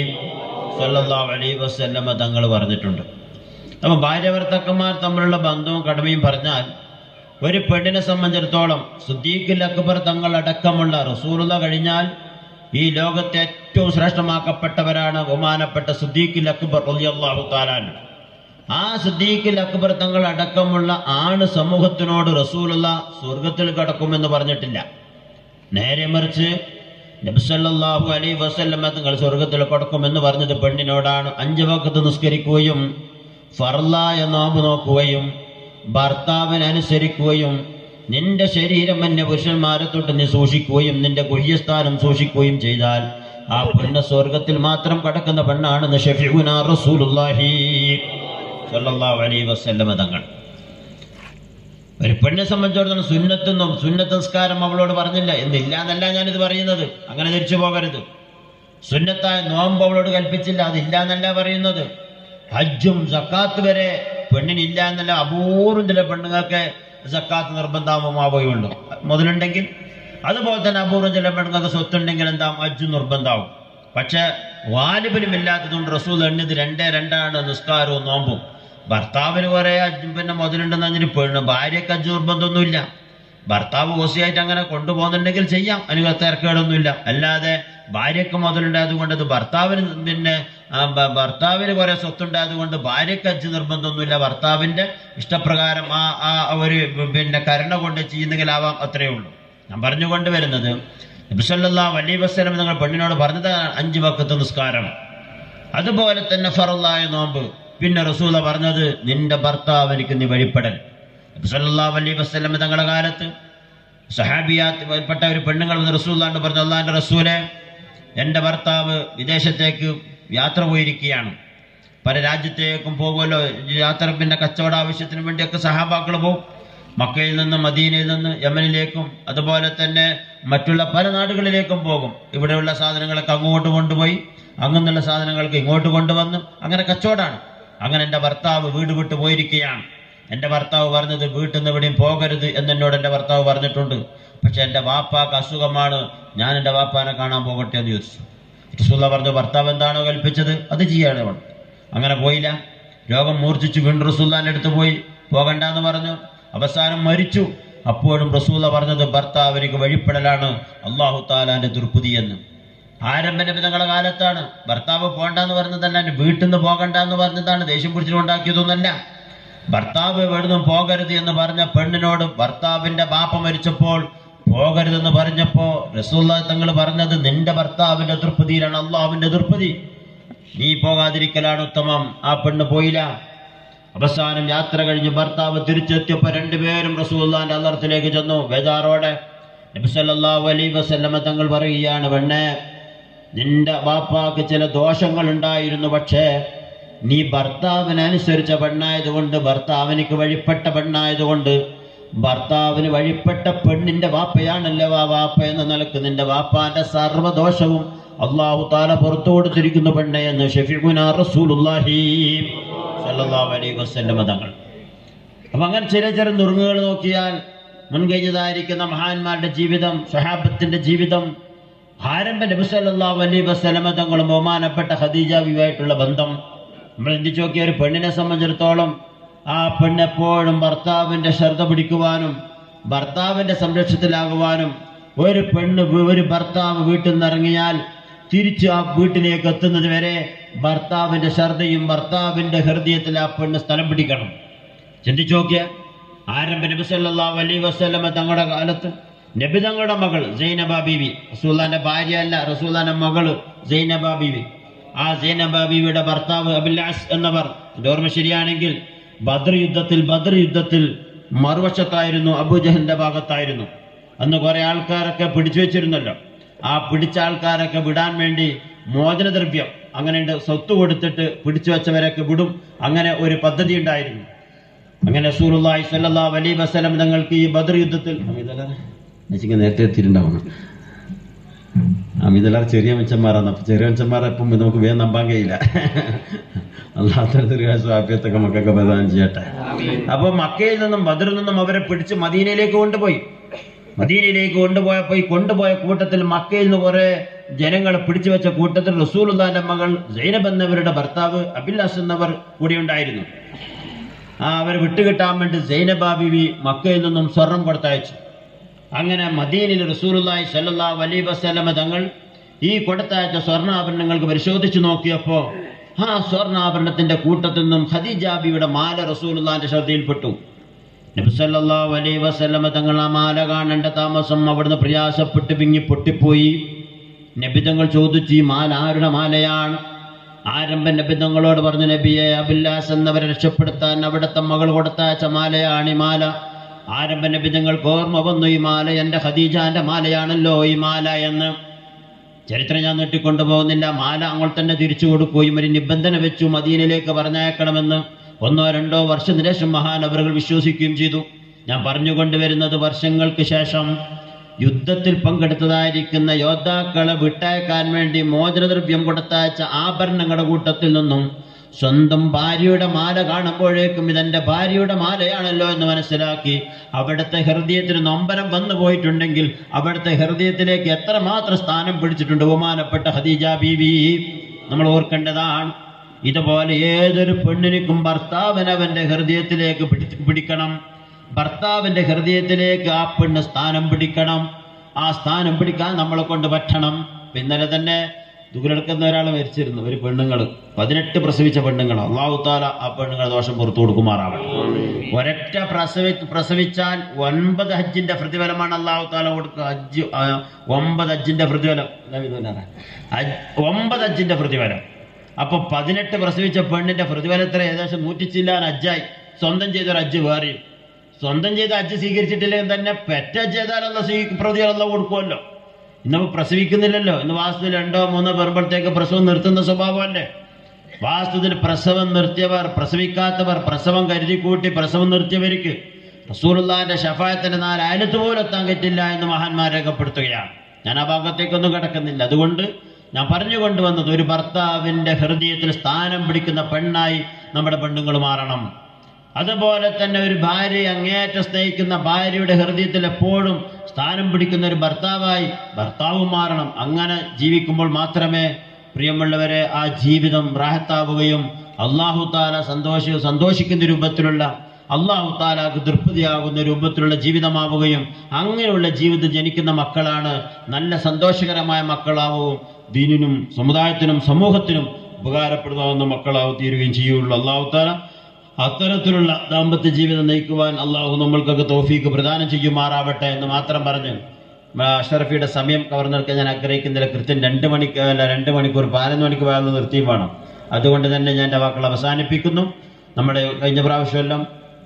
സല്ലല്ലാഹു അലൈഹി വസല്ലമ തങ്ങൾ പറഞ്ഞിട്ടുണ്ട് അപ്പൊ ഭാര്യ ഭർത്താക്കന്മാർ തമ്മിലുള്ള ബന്ധവും കടമയും പറഞ്ഞാൽ ഒരു പെണ്ണിനെ സംബന്ധിച്ചിടത്തോളം സുദ്ദീഖുൽ അക്ബർ തങ്ങൾ അടക്കമുള്ള റസൂറുള്ള കഴിഞ്ഞാൽ ഈ ലോകത്തെ ഏറ്റവും ശ്രേഷ്ഠമാക്കപ്പെട്ടവരാണ് ബഹുമാനപ്പെട്ട സുദ്ദീഖുൽ അക്ബർ റളിയല്ലാഹു താലാൻ ആ സുദ്ദീഖുൽ അക്ബർ തങ്ങൾ അടക്കമുള്ള ആണ് സമൂഹത്തിനോട് റസൂലുള്ള സ്വർഗത്തിൽ കടക്കുമെന്ന് പറഞ്ഞിട്ടില്ല നേരെ മറിച്ച് നബിസല്ലാഹു അലൈ വസല്ലമ തങ്ങൾ സ്വർഗത്തിൽ കടക്കുമെന്ന് പറഞ്ഞത് പെണ്ണിനോടാണ് അഞ്ച് വക്കത്ത് നിസ്കരിക്കുകയും ഫർലായ നോമ്പ് നോക്കുകയും ഭർത്താവിനനുസരിക്കുകയും നിന്റെ ശരീരം എന്നെ പുരുഷന്മാരെ തൊട്ട് നീ സൂക്ഷിക്കുകയും നിന്റെ ഗുഹ്യസ്ഥാനം സൂക്ഷിക്കുകയും ചെയ്താൽ ആ പെണ്ണ് സ്വർഗത്തിൽ മാത്രം കടക്കുന്ന പെണ്ണാണെന്ന് ഷഫീഖുന റസൂലുള്ളാഹി സ്വല്ലല്ലാഹു അലൈഹി വസല്ലമ തങ്ങൾ ഒരു പെണ്ണെ സംബന്ധിച്ചിടത്തോളം സുന്നത്തും സുന്നത്ത് നിസ്കാരം അവളോട് പറഞ്ഞില്ല എന്നില്ല എന്നല്ല ഞാനിത് പറയുന്നത് അങ്ങനെ തിരിച്ചു പോകരുത് സുന്നത്തായ നോമ്പ് അവളോട് കൽപ്പിച്ചില്ല അതില്ല എന്നല്ല പറയുന്നത് ഹജ്ജും സക്കാത്ത് വരെ പെണ്ണിനില്ല എന്നല്ല അപൂർവം ചില പെണ്ണുങ്ങൾക്ക് സക്കാത്ത് നിർബന്ധമാവുകയുള്ളൂ മുതലുണ്ടെങ്കിൽ അതുപോലെ തന്നെ അപൂർവം ചില പെണ്ണുങ്ങൾക്ക് സ്വത്തുണ്ടെങ്കിൽ എന്താ ഹജ്ജ് നിർബന്ധമാവും പക്ഷെ വാലിബിലും ഇല്ലാത്തതുകൊണ്ട് റസൂൽ എണ്ണത് രണ്ടേ രണ്ടാണ് നിസ്കാരവും നോമ്പും ഭർത്താവിന് കുറെ അജ്ജും പിന്നെ മുതലുണ്ടെന്ന് പറഞ്ഞിട്ട് പെണ്ണ് ഭാര്യക്ക് അജ്ജ് നിർബന്ധമൊന്നുമില്ല ഭർത്താവ് ഓസിയായിട്ട് അങ്ങനെ കൊണ്ടുപോകുന്നുണ്ടെങ്കിൽ ചെയ്യാം അതിന് തിരക്കേടൊന്നുമില്ല അല്ലാതെ ഭാര്യക്ക് മുതലുണ്ടായത് കൊണ്ട് അത് ഭർത്താവിന് പിന്നെ ആ, ഭ- ഭർത്താവിന് കുറെ സ്വത്തുണ്ടായത് കൊണ്ട് ഭാര്യക്ക് അജ്ജ് നിർബന്ധമൊന്നുമില്ല ഭർത്താവിന്റെ ഇഷ്ടപ്രകാരം ആ ആ ഒരു പിന്നെ കരുണ കൊണ്ട് ചെയ്യുന്നെങ്കിലാവാം അത്രയേ ഉള്ളൂ ഞാൻ പറഞ്ഞുകൊണ്ട് വരുന്നത് നബിസല്ലാ വലിയ വസ്ലം നിങ്ങൾ പെണ്ണിനോട് പറഞ്ഞതാണ് അഞ്ച് വക്കത്ത് നിസ്കാരം അതുപോലെ തന്നെ ഫറലായ നോമ്പ് പിന്നെ റസൂല പറഞ്ഞത് നിന്റെ ഭർത്താവിനിക്ക് നീ വഴിപ്പെടൽ നബി സല്ലല്ലാഹു അലൈഹി വസല്ലം തങ്ങളുടെ കാലത്ത് സഹാബിയാത്ത് പെട്ട ഒരു പെണ്ണുങ്ങൾ വന്ന് റസൂലാണ്ട് പറഞ്ഞു അള്ളാന്റെ റസൂലെ എൻ്റെ ഭർത്താവ് വിദേശത്തേക്ക് യാത്ര പോയിരിക്കുകയാണ് പല രാജ്യത്തേക്കും പോകുമല്ലോ യാത്ര പിന്നെ കച്ചവട ആവശ്യത്തിന് വേണ്ടിയൊക്കെ സഹാബാക്കൾ പോകും മക്കയിൽ നിന്ന് മദീനയിൽ നിന്ന് യമനിലേക്കും അതുപോലെ തന്നെ മറ്റുള്ള പല നാടുകളിലേക്കും പോകും ഇവിടെയുള്ള സാധനങ്ങളൊക്കെ അങ്ങോട്ട് കൊണ്ടുപോയി അങ്ങുന്നുള്ള സാധനങ്ങൾക്ക് ഇങ്ങോട്ട് കൊണ്ടുവന്ന് അങ്ങനെ കച്ചവടമാണ് അങ്ങനെ എൻ്റെ ഭർത്താവ് വീട് വിട്ട് പോയിരിക്കുകയാണ് എൻ്റെ ഭർത്താവ് പറഞ്ഞത് വീട്ടിൽ നിന്ന് എവിടെയും പോകരുത് എന്ന് എന്നോട് എൻ്റെ ഭർത്താവ് പറഞ്ഞിട്ടുണ്ട് പക്ഷെ എൻ്റെ വാപ്പാക്ക് അസുഖമാണ് ഞാൻ എൻ്റെ വാപ്പാനെ കാണാൻ പോകട്ടെ എന്ന് ചോദിച്ചു റസൂല്ല പറഞ്ഞു ഭർത്താവ് എന്താണോ കൽപ്പിച്ചത് അത് ചെയ്യാണ് അവൾ അങ്ങനെ പോയില്ല രോഗം മൂർച്ഛിച്ചു വീണ്ടും റസൂല്ലാന്റെ അടുത്ത് പോയി പോകണ്ടെന്ന് പറഞ്ഞു അവസാനം മരിച്ചു അപ്പോഴും റസൂല പറഞ്ഞത് ഭർത്താവിനിക്ക് വഴിപ്പെടലാണ് അള്ളാഹു താലാന്റെ ദുർബുദ്ധി എന്ന് ആരംഭ നബിതങ്ങളുടെ കാലത്താണ് ഭർത്താവ് പോണ്ടെന്ന് പറഞ്ഞതല്ല വീട്ടിൽ നിന്ന് പോകണ്ടെന്ന് പറഞ്ഞതാണ് ദേഷ്യം പിടിച്ചിട്ടുണ്ടാക്കിയതൊന്നല്ല ഭർത്താവ് എവിടുന്നും പോകരുത് എന്ന് പറഞ്ഞ പെണ്ണിനോട് ഭർത്താവിന്റെ ബാപ്പ മരിച്ചപ്പോൾ പോകരുതെന്ന് പറഞ്ഞപ്പോ റസൂല്ല തങ്ങൾ പറഞ്ഞത് നിന്റെ ഭർത്താവിന്റെ ദുർപ്പതിയിലാണ് അള്ളാഹുവിന്റെ ദുർപ്പതി നീ പോകാതിരിക്കലാണ് ഉത്തമം ആ പെണ്ണ് പോയില്ല അവസാനം യാത്ര കഴിഞ്ഞ് ഭർത്താവ് തിരിച്ചെത്തിയപ്പോ രണ്ടുപേരും റസൂല്ലാന്റെ അള്ളർത്തിലേക്ക് ചെന്നു ബേജാറോടെ നബിസല്ലാഹു അലൈ വസല്ലമ തങ്ങൾ പറയുകയാണ് പെണ്ണെ നിന്റെ ബാപ്പാക്ക് ചില ദോഷങ്ങൾ ഉണ്ടായിരുന്നു പക്ഷേ നീ ഭർത്താവിനനുസരിച്ച പെണ്ണായതുകൊണ്ട് ഭർത്താവിനിക്ക് വഴിപ്പെട്ട പെണ്ണായതുകൊണ്ട് ഭർത്താവിന് വഴിപ്പെട്ട പെണ്ണിന്റെ വാപ്പയാണല്ലോ ആ വാപ്പ എന്ന നിലക്ക് നിന്റെ വാപ്പാന്റെ സർവ്വദോഷവും അള്ളാഹു താല പുറത്തു കൊടുത്തിരിക്കുന്നു പെണ്ണെ എന്ന് ഷഫീഖുന റസൂലുള്ളാഹി സല്ലല്ലാഹു അലൈഹി വസല്ലമ തങ്ങൾ അപ്പൊ അങ്ങനെ ചെറിയ ചെറിയ നുറുങ്ങുകൾ നോക്കിയാൽ മുൻകഴിഞ്ഞതായിരിക്കുന്ന മഹാന്മാരുടെ ജീവിതം സഹാബത്തിന്റെ ജീവിതം ആരംഭ നബിസല്ലാഹു അലൈഹി വസ്ലമ തങ്ങളും ബഹുമാനപ്പെട്ട ഖദീജാവിയുമായിട്ടുള്ള ബന്ധം നമ്മൾ ചിന്തിച്ചു നോക്കിയ ഒരു പെണ്ണിനെ സംബന്ധിച്ചിടത്തോളം ആ പെണ്ണെപ്പോഴും ഭർത്താവിന്റെ ശ്രദ്ധ പിടിക്കുവാനും ഭർത്താവിന്റെ സംരക്ഷണത്തിലാകുവാനും ഒരു പെണ്ണ് വി- ഒരു ഭർത്താവ് വീട്ടിൽ നിന്ന് ഇറങ്ങിയാൽ തിരിച്ച് ആ വീട്ടിലേക്ക് എത്തുന്നത് വരെ ഭർത്താവിന്റെ ശ്രദ്ധയും ഭർത്താവിന്റെ ഹൃദയത്തിൽ ആ പെണ്ണ് സ്ഥലം പിടിക്കണം ചിന്തിച്ചു നോക്കിയ ആരംഭ നബി സല്ലല്ലാഹു അലൈഹി വസല്ലമ തങ്ങളുടെ കാലത്ത് നബി തങ്ങളുടെ മകൾ സൈനബ ബീവി റസൂലാന്റെ ഭാര്യ അല്ല റസൂലാന്റെ മകള് സൈനബ ബീവി ആ സൈനബ ബീവിയുടെ ഭർത്താവ് അബിലാസ് എന്നവർ എൻ്റെ ഓർമ്മ ശരിയാണെങ്കിൽ ബദർ യുദ്ധത്തിൽ ബദർ യുദ്ധത്തിൽ മറുവശത്തായിരുന്നു അബുജഹലിന്റെ ഭാഗത്തായിരുന്നു അന്ന് കുറെ ആൾക്കാരൊക്കെ പിടിച്ചു വെച്ചിരുന്നല്ലോ ആ പിടിച്ച ആൾക്കാരൊക്കെ വിടാൻ വേണ്ടി മോചനദ്രവ്യം അങ്ങനെയുണ്ട് സ്വത്ത് കൊടുത്തിട്ട് പിടിച്ചു വെച്ചവരൊക്കെ വിടും അങ്ങനെ ഒരു പദ്ധതി ഉണ്ടായിരുന്നു അങ്ങനെ റസൂലുള്ളാഹി സ്വല്ലല്ലാഹു അലൈഹി വസല്ലം തങ്ങൾക്ക് ഈ ബദർ യുദ്ധത്തിൽ അമിതലാർ നേരത്തെ എത്തിയിട്ടുണ്ടാവണം അമിതലാർ ചെറിയ മെച്ചന്മാരാണ് അപ്പൊ ചെറിയ മെച്ചന്മാരെ ഇപ്പം നമുക്ക് വേഗം നമ്പാൻ കഴിയില്ല അള്ളാഹത്തിന്റെ സ്വാഭ്യത്തൊക്കെ മക്കൾക്ക് പ്രദാനം ചെയ്യട്ടെ അപ്പൊ മക്കയിൽ നിന്നും ബദറിൽ നിന്നും അവരെ പിടിച്ച് മദീനയിലേക്ക് കൊണ്ടുപോയി മദീനയിലേക്ക് കൊണ്ടുപോയപ്പോ ഈ കൊണ്ടുപോയ കൂട്ടത്തിൽ മക്കയിൽ നിന്ന് കുറെ ജനങ്ങളെ പിടിച്ചു വെച്ച കൂട്ടത്തിൽ റസൂലുള്ളാന്റെ മകൾ സൈനബ് എന്നവരുടെ ഭർത്താവ് അബില്ലാസ് എന്നവർ കൂടി ഉണ്ടായിരുന്നു ആ അവരെ വിട്ടുകിട്ടാൻ വേണ്ടി സൈനബ ബിവി മക്കയിൽ നിന്നും സ്വർണം കൊടുത്തയച്ചു അങ്ങനെ മദീനിൽ റസൂലുള്ളാഹി സ്വല്ലല്ലാഹു അലൈഹി വസല്ലമ തങ്ങൾ ഈ കൊടുത്തയച്ച സ്വർണ്ണാഭരണങ്ങൾക്ക് പരിശോധിച്ചു നോക്കിയപ്പോ ആ സ്വർണ്ണാഭരണത്തിന്റെ കൂട്ടത്തിൽ നിന്നും ഖദീജ ബിയുടെ മാല റസൂലുള്ളാന്റെ ശ്രദ്ധയിൽപ്പെട്ടു നബി സല്ലല്ലാഹു അലൈഹി വസല്ലമ തങ്ങൾ ആ മാല കാണേണ്ട താമസം അവിടുന്ന് പ്രയാസപ്പെട്ട് പിങ്ങി പൊട്ടിപ്പോയി നബിതങ്ങൾ ചോദിച്ചു ഈ മാല ആരുടെ മാലയാണ് ആരംഭ നബിതങ്ങളോട് പറഞ്ഞു നബിയെ അബില്ലാസ് എന്നവരെ രക്ഷപ്പെടുത്താൻ അവിടുത്തെ മകൾ കൊടുത്തയച്ച മാലയാണ് ഈ മാല ആരംഭ നബിതങ്ങൾക്ക് ഓർമ്മ വന്നു ഈ മാല എന്റെ ഖദീജാന്റെ മാലയാണല്ലോ ഈ മാല എന്ന് ചരിത്രം ഞാൻ നീട്ടിക്കൊണ്ടു പോകുന്നില്ല മാല അങ്ങോട്ട് തന്നെ തിരിച്ചു കൊടുക്കുകയും ഒരു നിബന്ധന വെച്ചു മദീനയിലേക്ക് പറഞ്ഞയക്കണമെന്ന് ഒന്നോ രണ്ടോ വർഷത്തിന് ശേഷം മഹാനവറുകൾ വിശ്വസിക്കുകയും ചെയ്തു ഞാൻ പറഞ്ഞുകൊണ്ടുവരുന്നത് വർഷങ്ങൾക്ക് ശേഷം യുദ്ധത്തിൽ പങ്കെടുത്തതായിരിക്കുന്ന യോദ്ധാക്കളെ വിട്ടയക്കാൻ വേണ്ടി മോചനദ്രവ്യം കൊടുത്തയച്ച ആഭരണങ്ങളുടെ കൂട്ടത്തിൽ നിന്നും സ്വന്തം ഭാര്യയുടെ മാല കാണുമ്പോഴേക്കും ഇതെന്റെ ഭാര്യയുടെ മാലയാണല്ലോ എന്ന് മനസ്സിലാക്കി അവിടുത്തെ ഹൃദയത്തിന് നൊമ്പരം വന്നു പോയിട്ടുണ്ടെങ്കിൽ അവിടുത്തെ ഹൃദയത്തിലേക്ക് എത്രമാത്രം സ്ഥാനം പിടിച്ചിട്ടുണ്ട് ബഹുമാനപ്പെട്ട ഖദീജ ബീവി നമ്മൾ ഓർക്കേണ്ടതാണ് ഇതുപോലെ ഏതൊരു പെണ്ണിനും ഭർത്താവിന് അവന്റെ ഹൃദയത്തിലേക്ക് പിടി- പിടിക്കണം ഭർത്താവിന്റെ ഹൃദയത്തിലേക്ക് ആ പെണ്ണ് സ്ഥാനം പിടിക്കണം ആ സ്ഥാനം പിടിക്കാൻ നമ്മളെ കൊണ്ട് പറ്റണം ഇപ്പൊ ഇന്നലെ തന്നെ ദുഃഖെടുക്കുന്ന ഒരാൾ മരിച്ചിരുന്നു ഒരു പെണ്ണുങ്ങൾ പതിനെട്ട് പ്രസവിച്ച പെണ്ണുങ്ങൾ അള്ളാഹു താല ആ പെണ്ണുങ്ങളെ ദോഷം പുറത്തു കൊടുക്കുമാറാവട്ടെ ഒരൊറ്റ പ്രസവി പ്രസവിച്ചാൽ ഒൻപത് ഹജ്ജിന്റെ പ്രതിഫലമാണ് അള്ളാഹു താല കൊടുക്കുക ഹജ്ജ് ആ, ഒമ്പത് ഹജ്ജിന്റെ പ്രതിഫലം എന്താ ഇത് പറയാ? ഹജ്ജ്- ഒമ്പത് ഹജ്ജിന്റെ പ്രതിഫലം അപ്പൊ പതിനെട്ട് പ്രസവിച്ച പെണ്ണിന്റെ പ്രതിഫലത്തിൽ ഏകദേശം നൂറ്റിച്ചില്ലാൻ അജ്ജായി സ്വന്തം ചെയ്തൊരു അജ്ജ് വേറെയും സ്വന്തം ചെയ്ത അജ്ജ് സ്വീകരിച്ചിട്ടില്ലെങ്കിൽ തന്നെ പെറ്റ ചെയ്താലുള്ള സ്വീ പ്രതികളല്ല കൊടുക്കുമല്ലോ ഇന്ന് പ്രസവിക്കുന്നില്ലല്ലോ ഇന്ന് വാസ്തു രണ്ടോ മൂന്നോ വരുമ്പോഴത്തേക്ക് പ്രസവം നിർത്തുന്ന സ്വഭാവമല്ലേ വാസ്തുവിൽ പ്രസവം നിർത്തിയവർ പ്രസവിക്കാത്തവർ പ്രസവം കരുതി കൂട്ടി പ്രസവം നിർത്തിയവർക്ക് റസൂലുള്ളാന്റെ ഷഫായത്തിന്റെ നാല് അയലത്ത് പോലും എത്താൻ പറ്റില്ല എന്ന് മഹാന്മാർ രേഖപ്പെടുത്തുകയാണ് ഞാൻ ആ ഭാഗത്തേക്കൊന്നും കിടക്കുന്നില്ല അതുകൊണ്ട് ഞാൻ പറഞ്ഞു കൊണ്ടുവന്നത് ഒരു ഭർത്താവിന്റെ ഹൃദയത്തിൽ സ്ഥാനം പിടിക്കുന്ന പെണ്ണായി നമ്മുടെ പെണ്ണുങ്ങൾ മാറണം അതുപോലെ തന്നെ ഒരു ഭാര്യയെ അങ്ങേയറ്റം സ്നേഹിക്കുന്ന ഭാര്യയുടെ ഹൃദയത്തിൽ എപ്പോഴും സ്ഥാനം പിടിക്കുന്ന ഒരു ഭർത്താവായി ഭർത്താവും മാറണം അങ്ങനെ ജീവിക്കുമ്പോൾ മാത്രമേ പ്രിയമുള്ളവരെ ആ ജീവിതം റാഹത്താവുകയും അള്ളാഹു താല സന്തോഷ സന്തോഷിക്കുന്ന രൂപത്തിലുള്ള അള്ളാഹു താലാക്ക് തൃപ്തിയാകുന്ന രൂപത്തിലുള്ള ജീവിതമാവുകയും അങ്ങനെയുള്ള ജീവിതം ജനിക്കുന്ന മക്കളാണ് നല്ല സന്തോഷകരമായ മക്കളാവും ദീനിനും സമുദായത്തിനും സമൂഹത്തിനും ഉപകാരപ്രദമാകുന്ന മക്കളാവും തീരുകയും ചെയ്യുള്ളൂ അള്ളാഹു താല അത്തരത്തിലുള്ള ദാമ്പത്യ ജീവിതം നയിക്കുവാൻ അള്ളാഹു നമ്മൾക്കൊക്കെ തോഫീക്ക് പ്രദാനം ചെയ്യുമാറാവട്ടെ എന്ന് മാത്രം പറഞ്ഞ് അഷറഫിയുടെ സമയം കവർന്നെടുക്കാൻ ഞാൻ ആഗ്രഹിക്കുന്നില്ല കൃത്യം രണ്ട് മണിക്ക് അല്ല രണ്ട് മണിക്കൂർ പതിനൊന്ന് മണിക്ക് വേണം നിർത്തിയും വേണം അതുകൊണ്ട് തന്നെ ഞാൻ എൻ്റെ വാക്കുകൾ അവസാനിപ്പിക്കുന്നു നമ്മുടെ കഴിഞ്ഞ പ്രാവശ്യമെല്ലാം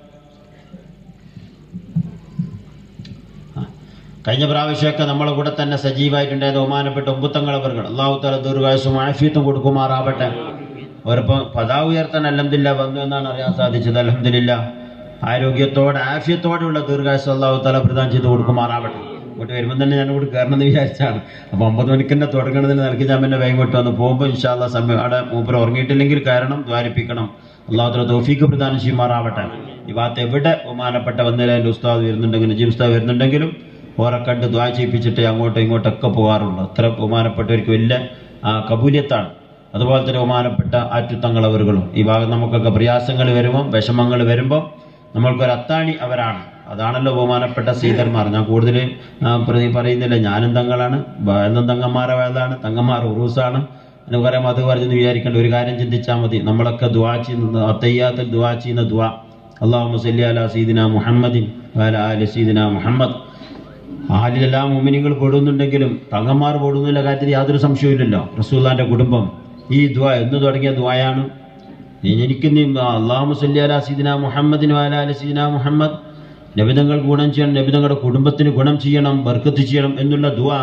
കഴിഞ്ഞ പ്രാവശ്യമൊക്കെ നമ്മളെ കൂടെ തന്നെ സജീവമായിട്ടുണ്ടായത് ബഹുമാനപ്പെട്ട ഒമ്പുത്തങ്ങളവർകൾ അള്ളാഹു തല ദീർഘായുസും ആഫിയത്തും കൊടുക്കുമാറാവട്ടെ അവരിപ്പോ പതാ ഉയർത്താൻ അലഹമില്ല വന്നു എന്നാണ് അറിയാൻ സാധിച്ചത് അലഹമില്ല ആരോഗ്യത്തോടെ ആഫിയത്തോടെയുള്ള ദീർഘായുസ് അള്ളാഹു തല പ്രദാനം ചെയ്ത് കൊടുക്കുമാറാവട്ടെ ഇങ്ങോട്ട് വരുമ്പോൾ തന്നെ ഞാൻ ഇവിടെ കയറണമെന്ന് വിചാരിച്ചാണ് അപ്പൊ ഒമ്പത് മണിക്ക് തന്നെ തുടങ്ങണതിന് നിനക്ക് ഞാൻ പിന്നെ വേഗം ഇങ്ങോട്ട് വന്ന് പോകുമ്പോൾ ഇൻഷാല്ല സമയം അവിടെ മൂപ്പർ ഉറങ്ങിയിട്ടില്ലെങ്കിൽ കാരണം ദ്വാരിപ്പിക്കണം അള്ളാഹുത്തല തോഫീക്ക് പ്രദാനം ചെയ്യുമാറാവട്ടെ ഈ ഭാഗത്ത് എവിടെ ബഹുമാനപ്പെട്ട വന്നില്ല എൻ്റെ ഉസ്താദ് വരുന്നുണ്ടെങ്കിലും ജി ഉസ്താദ് വരുന്നുണ്ടെങ്കിലും ഓരെ കണ്ട് ദ്വാ ചെയ്യിപ്പിച്ചിട്ട് അങ്ങോട്ടും ഇങ്ങോട്ടൊക്കെ പോകാറുള്ളൂ അത്ര ബഹുമാനപ്പെട്ടവർക്ക് വലിയ ആ, കബൂലിയത്താണ് അതുപോലെ തന്നെ ബഹുമാനപ്പെട്ട ആറ്റുത്തങ്ങളവറുകളും ഈ ഭാഗം നമുക്കൊക്കെ പ്രയാസങ്ങൾ വരുമ്പം വിഷമങ്ങൾ വരുമ്പം നമ്മൾക്കൊരു അത്താണി അവരാണ് അതാണല്ലോ ബഹുമാനപ്പെട്ട സീതന്മാർ ഞാൻ കൂടുതൽ പറയുന്നില്ല ഞാനും തങ്ങളാണ് എന്നും തങ്ങന്മാരെ വേദാണ് തങ്ങന്മാർ ഉറൂസാണ് എന്ന് പറയാം അത് പറഞ്ഞെന്ന് വിചാരിക്കേണ്ട ഒരു കാര്യം ചിന്തിച്ചാൽ മതി നമ്മളൊക്കെ ദ്വാ ചെയ്യുന്ന തയ്യാത്തിൽ ദ്വാ ചെയ്യുന്ന ദ്വാ അള്ളാഹു സല്ലി അല സീദിന മുഹമ്മദിൻ വാല ആലി സീദിന മുഹമ്മദ് ആലിലെല്ലാം മുമിനികൾ പെടുന്നുണ്ടെങ്കിലും തങ്ങന്മാർ പെടുന്നില്ല കാര്യത്തിൽ യാതൊരു സംശയവുമില്ലല്ലോ റസൂല്ലാന്റെ കുടുംബം ഈ ദ്വ എന്ന് തുടങ്ങിയ ദ്വായാണ് എനിക്ക് അള്ളാഹു സല്ലി അല സീദിന മുഹമ്മദിൻ വാല അലി സീദിന മുഹമ്മദ് നബിതങ്ങൾ ഗുണം ചെയ്യണം നബിതങ്ങളുടെ കുടുംബത്തിന് ഗുണം ചെയ്യണം ബർക്കത്ത് ചെയ്യണം എന്നുള്ള ദ്വ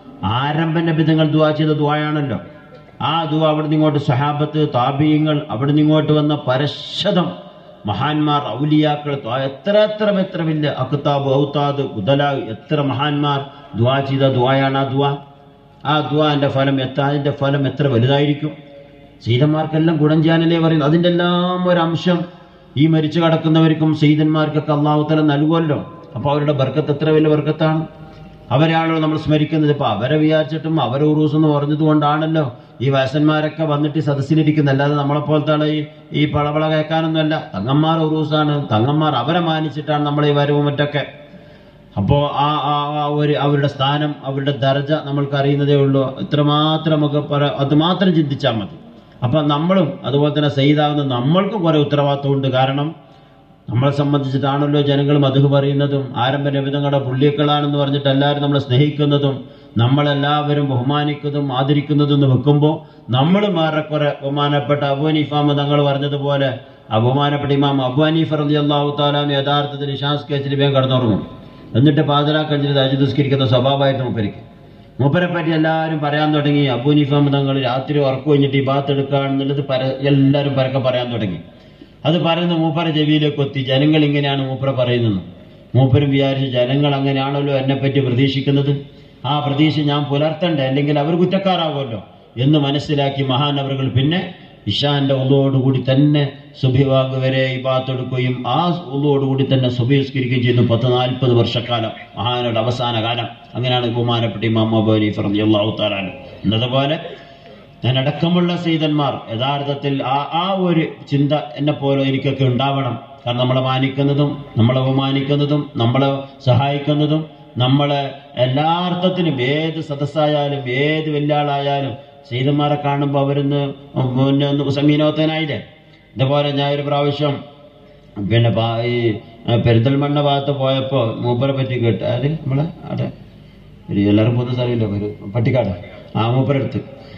ആരംഭ നബിതങ്ങൾ ദ്വാ ചെയ്ത ദ്വായാണല്ലോ ആ ദ്വ അവിടുന്ന് ഇങ്ങോട്ട് സഹാബത്ത് താപീയങ്ങൾ അവിടുന്ന് ഇങ്ങോട്ട് വന്ന പരശതം മഹാന്മാർ ഔലിയാക്കൾ ദ്വാ എത്ര എത്ര എത്ര വലിയ അക്താബ് ഔത്താദ് ഉദല എത്ര മഹാന്മാർ ദ്വാ ചെയ്ത ദ്വായാണ് ആ ദ്വാ ആ ദ്വാന്റെ ഫലം എത്ര അതിന്റെ ഫലം എത്ര വലുതായിരിക്കും സീതന്മാർക്കെല്ലാം ഗുണം ചെയ്യാനല്ലേ പറയുന്നത് അതിൻ്റെ എല്ലാം ഒരംശം ഈ മരിച്ചു കിടക്കുന്നവർക്കും സീതന്മാർക്കൊക്കെ അള്ളാഹുത്തല നൽകുമല്ലോ അപ്പോൾ അവരുടെ ബർക്കത്ത് എത്ര വലിയ ബർക്കത്താണ് അവരാണല്ലോ നമ്മൾ സ്മരിക്കുന്നത് ഇപ്പൊ അവരെ വിചാരിച്ചിട്ടും അവരെ ഉറൂസ് എന്ന് പറഞ്ഞത് കൊണ്ടാണല്ലോ ഈ വയസ്സന്മാരൊക്കെ വന്നിട്ട് ഈ സദസ്സിലിരിക്കുന്നത് അല്ലാതെ നമ്മളെപ്പോലത്തെ ഈ ഈ പളവള കേൾക്കാനൊന്നുമല്ല തങ്ങന്മാർ ഉറൂസാണ് തങ്ങന്മാർ അവരെ മാനിച്ചിട്ടാണ് നമ്മൾ ഈ വരവും മറ്റൊക്കെ അപ്പോ ആ ആ ആ ഒരു അവരുടെ സ്ഥാനം അവരുടെ ദർജ നമ്മൾക്ക് അറിയുന്നതേ ഉള്ളൂ ഇത്രമാത്രം നമുക്ക് പറ അത് മാത്രം ചിന്തിച്ചാൽ മതി അപ്പൊ നമ്മളും അതുപോലെ തന്നെ സയ്യിദാകുന്ന നമ്മൾക്കും കുറെ ഉത്തരവാദിത്വമുണ്ട് കാരണം നമ്മളെ സംബന്ധിച്ചിട്ടാണല്ലോ ജനങ്ങൾ മധു പറയുന്നതും ആരംഭ നബിതങ്ങളുടെ പുള്ളിക്കളാണെന്ന് പറഞ്ഞിട്ട് എല്ലാവരും നമ്മളെ സ്നേഹിക്കുന്നതും നമ്മളെല്ലാവരും ബഹുമാനിക്കുന്നതും ആദരിക്കുന്നതും എന്ന് വെക്കുമ്പോൾ നമ്മളും ഏറെക്കുറെ ബഹുമാനപ്പെട്ട അബു ഹനീഫാമ തങ്ങൾ പറഞ്ഞതുപോലെ ആ ബഹുമാനപ്പെട്ട ഇമാം അബു ഹനീഫ് റലി അള്ളാഹു താലാന്ന് യഥാർത്ഥത്തിൽ ഇഷാസ് കേസിൽ വേഗം കടന്നുറങ്ങും എന്നിട്ട് പാതിരാക്കഞ്ചിൽ അജിദുസ്കരിക്കുന്ന സ്വഭാവമായിട്ട് മൂപ്പരിക്ക് മൂപ്പരെ പറ്റി എല്ലാവരും പറയാൻ തുടങ്ങി അബു ഹനീഫാമ തങ്ങൾ രാത്രി ഉറക്കു കഴിഞ്ഞിട്ട് ഈ ബാത്ത് എടുക്കുകയാണെന്നുള്ളത് പര എല്ലാവരും പരക്കെ പറയാൻ തുടങ്ങി അത് പറയുന്ന മൂപ്പര ചെവിയിലേക്ക് എത്തി ജനങ്ങൾ ഇങ്ങനെയാണ് മൂപ്പര പറയുന്നത് മൂപ്പരും വിചാരിച്ച് ജനങ്ങൾ അങ്ങനെയാണല്ലോ എന്നെ പറ്റി പ്രതീക്ഷിക്കുന്നത് ആ പ്രതീക്ഷ ഞാൻ പുലർത്തണ്ടേ അല്ലെങ്കിൽ അവർ കുറ്റക്കാരാവുമല്ലോ എന്ന് മനസ്സിലാക്കി മഹാനവറുകൾ പിന്നെ ഇഷാന്റെ ഉള്ളോടുകൂടി തന്നെ സുഭിവാഗ് വരെ ഈ ഭാഗത്തെടുക്കുകയും ആ ഉള്ളോടുകൂടി തന്നെ സുഭിസ്കരിക്കുകയും ചെയ്യുന്നു പത്ത് നാൽപ്പത് വർഷക്കാലം മഹാനയുടെ അവസാന കാലം അങ്ങനെയാണ് ബഹുമാനപ്പെട്ട ഇമാം അബു ഹനീഫ് റളിയല്ലാഹു തആല അൻഹു. എന്നതുപോലെ ഞാൻ അടക്കമുള്ള സീതന്മാർ യഥാർത്ഥത്തിൽ ആ ആ ഒരു ചിന്ത എന്നെ പോലെ എനിക്കൊക്കെ ഉണ്ടാവണം കാരണം നമ്മളെ മാനിക്കുന്നതും നമ്മളെ ബഹുമാനിക്കുന്നതും നമ്മളെ സഹായിക്കുന്നതും നമ്മളെ എല്ലാ അർത്ഥത്തിലും ഏത് സദസ്സായാലും ഏത് വലിയ ആളായാലും സീതന്മാരെ കാണുമ്പോൾ അവരിന്ന് പിന്നെ ഒന്ന് സമീനോത്തനായില്ലേ ഇതുപോലെ ഞാൻ ഒരു പ്രാവശ്യം പിന്നെ പാ- ഈ പെരിന്തൽമണ്ണ ഭാഗത്ത് പോയപ്പോൾ മൂപ്പരെ പറ്റി കേട്ട് അത് നമ്മളെ അവിടെ ഒരു എല്ലാവരും പോകുന്ന സ്ഥലമില്ല ഒരു പട്ടിക്കാട് ആ മൂപ്പരെടുത്ത്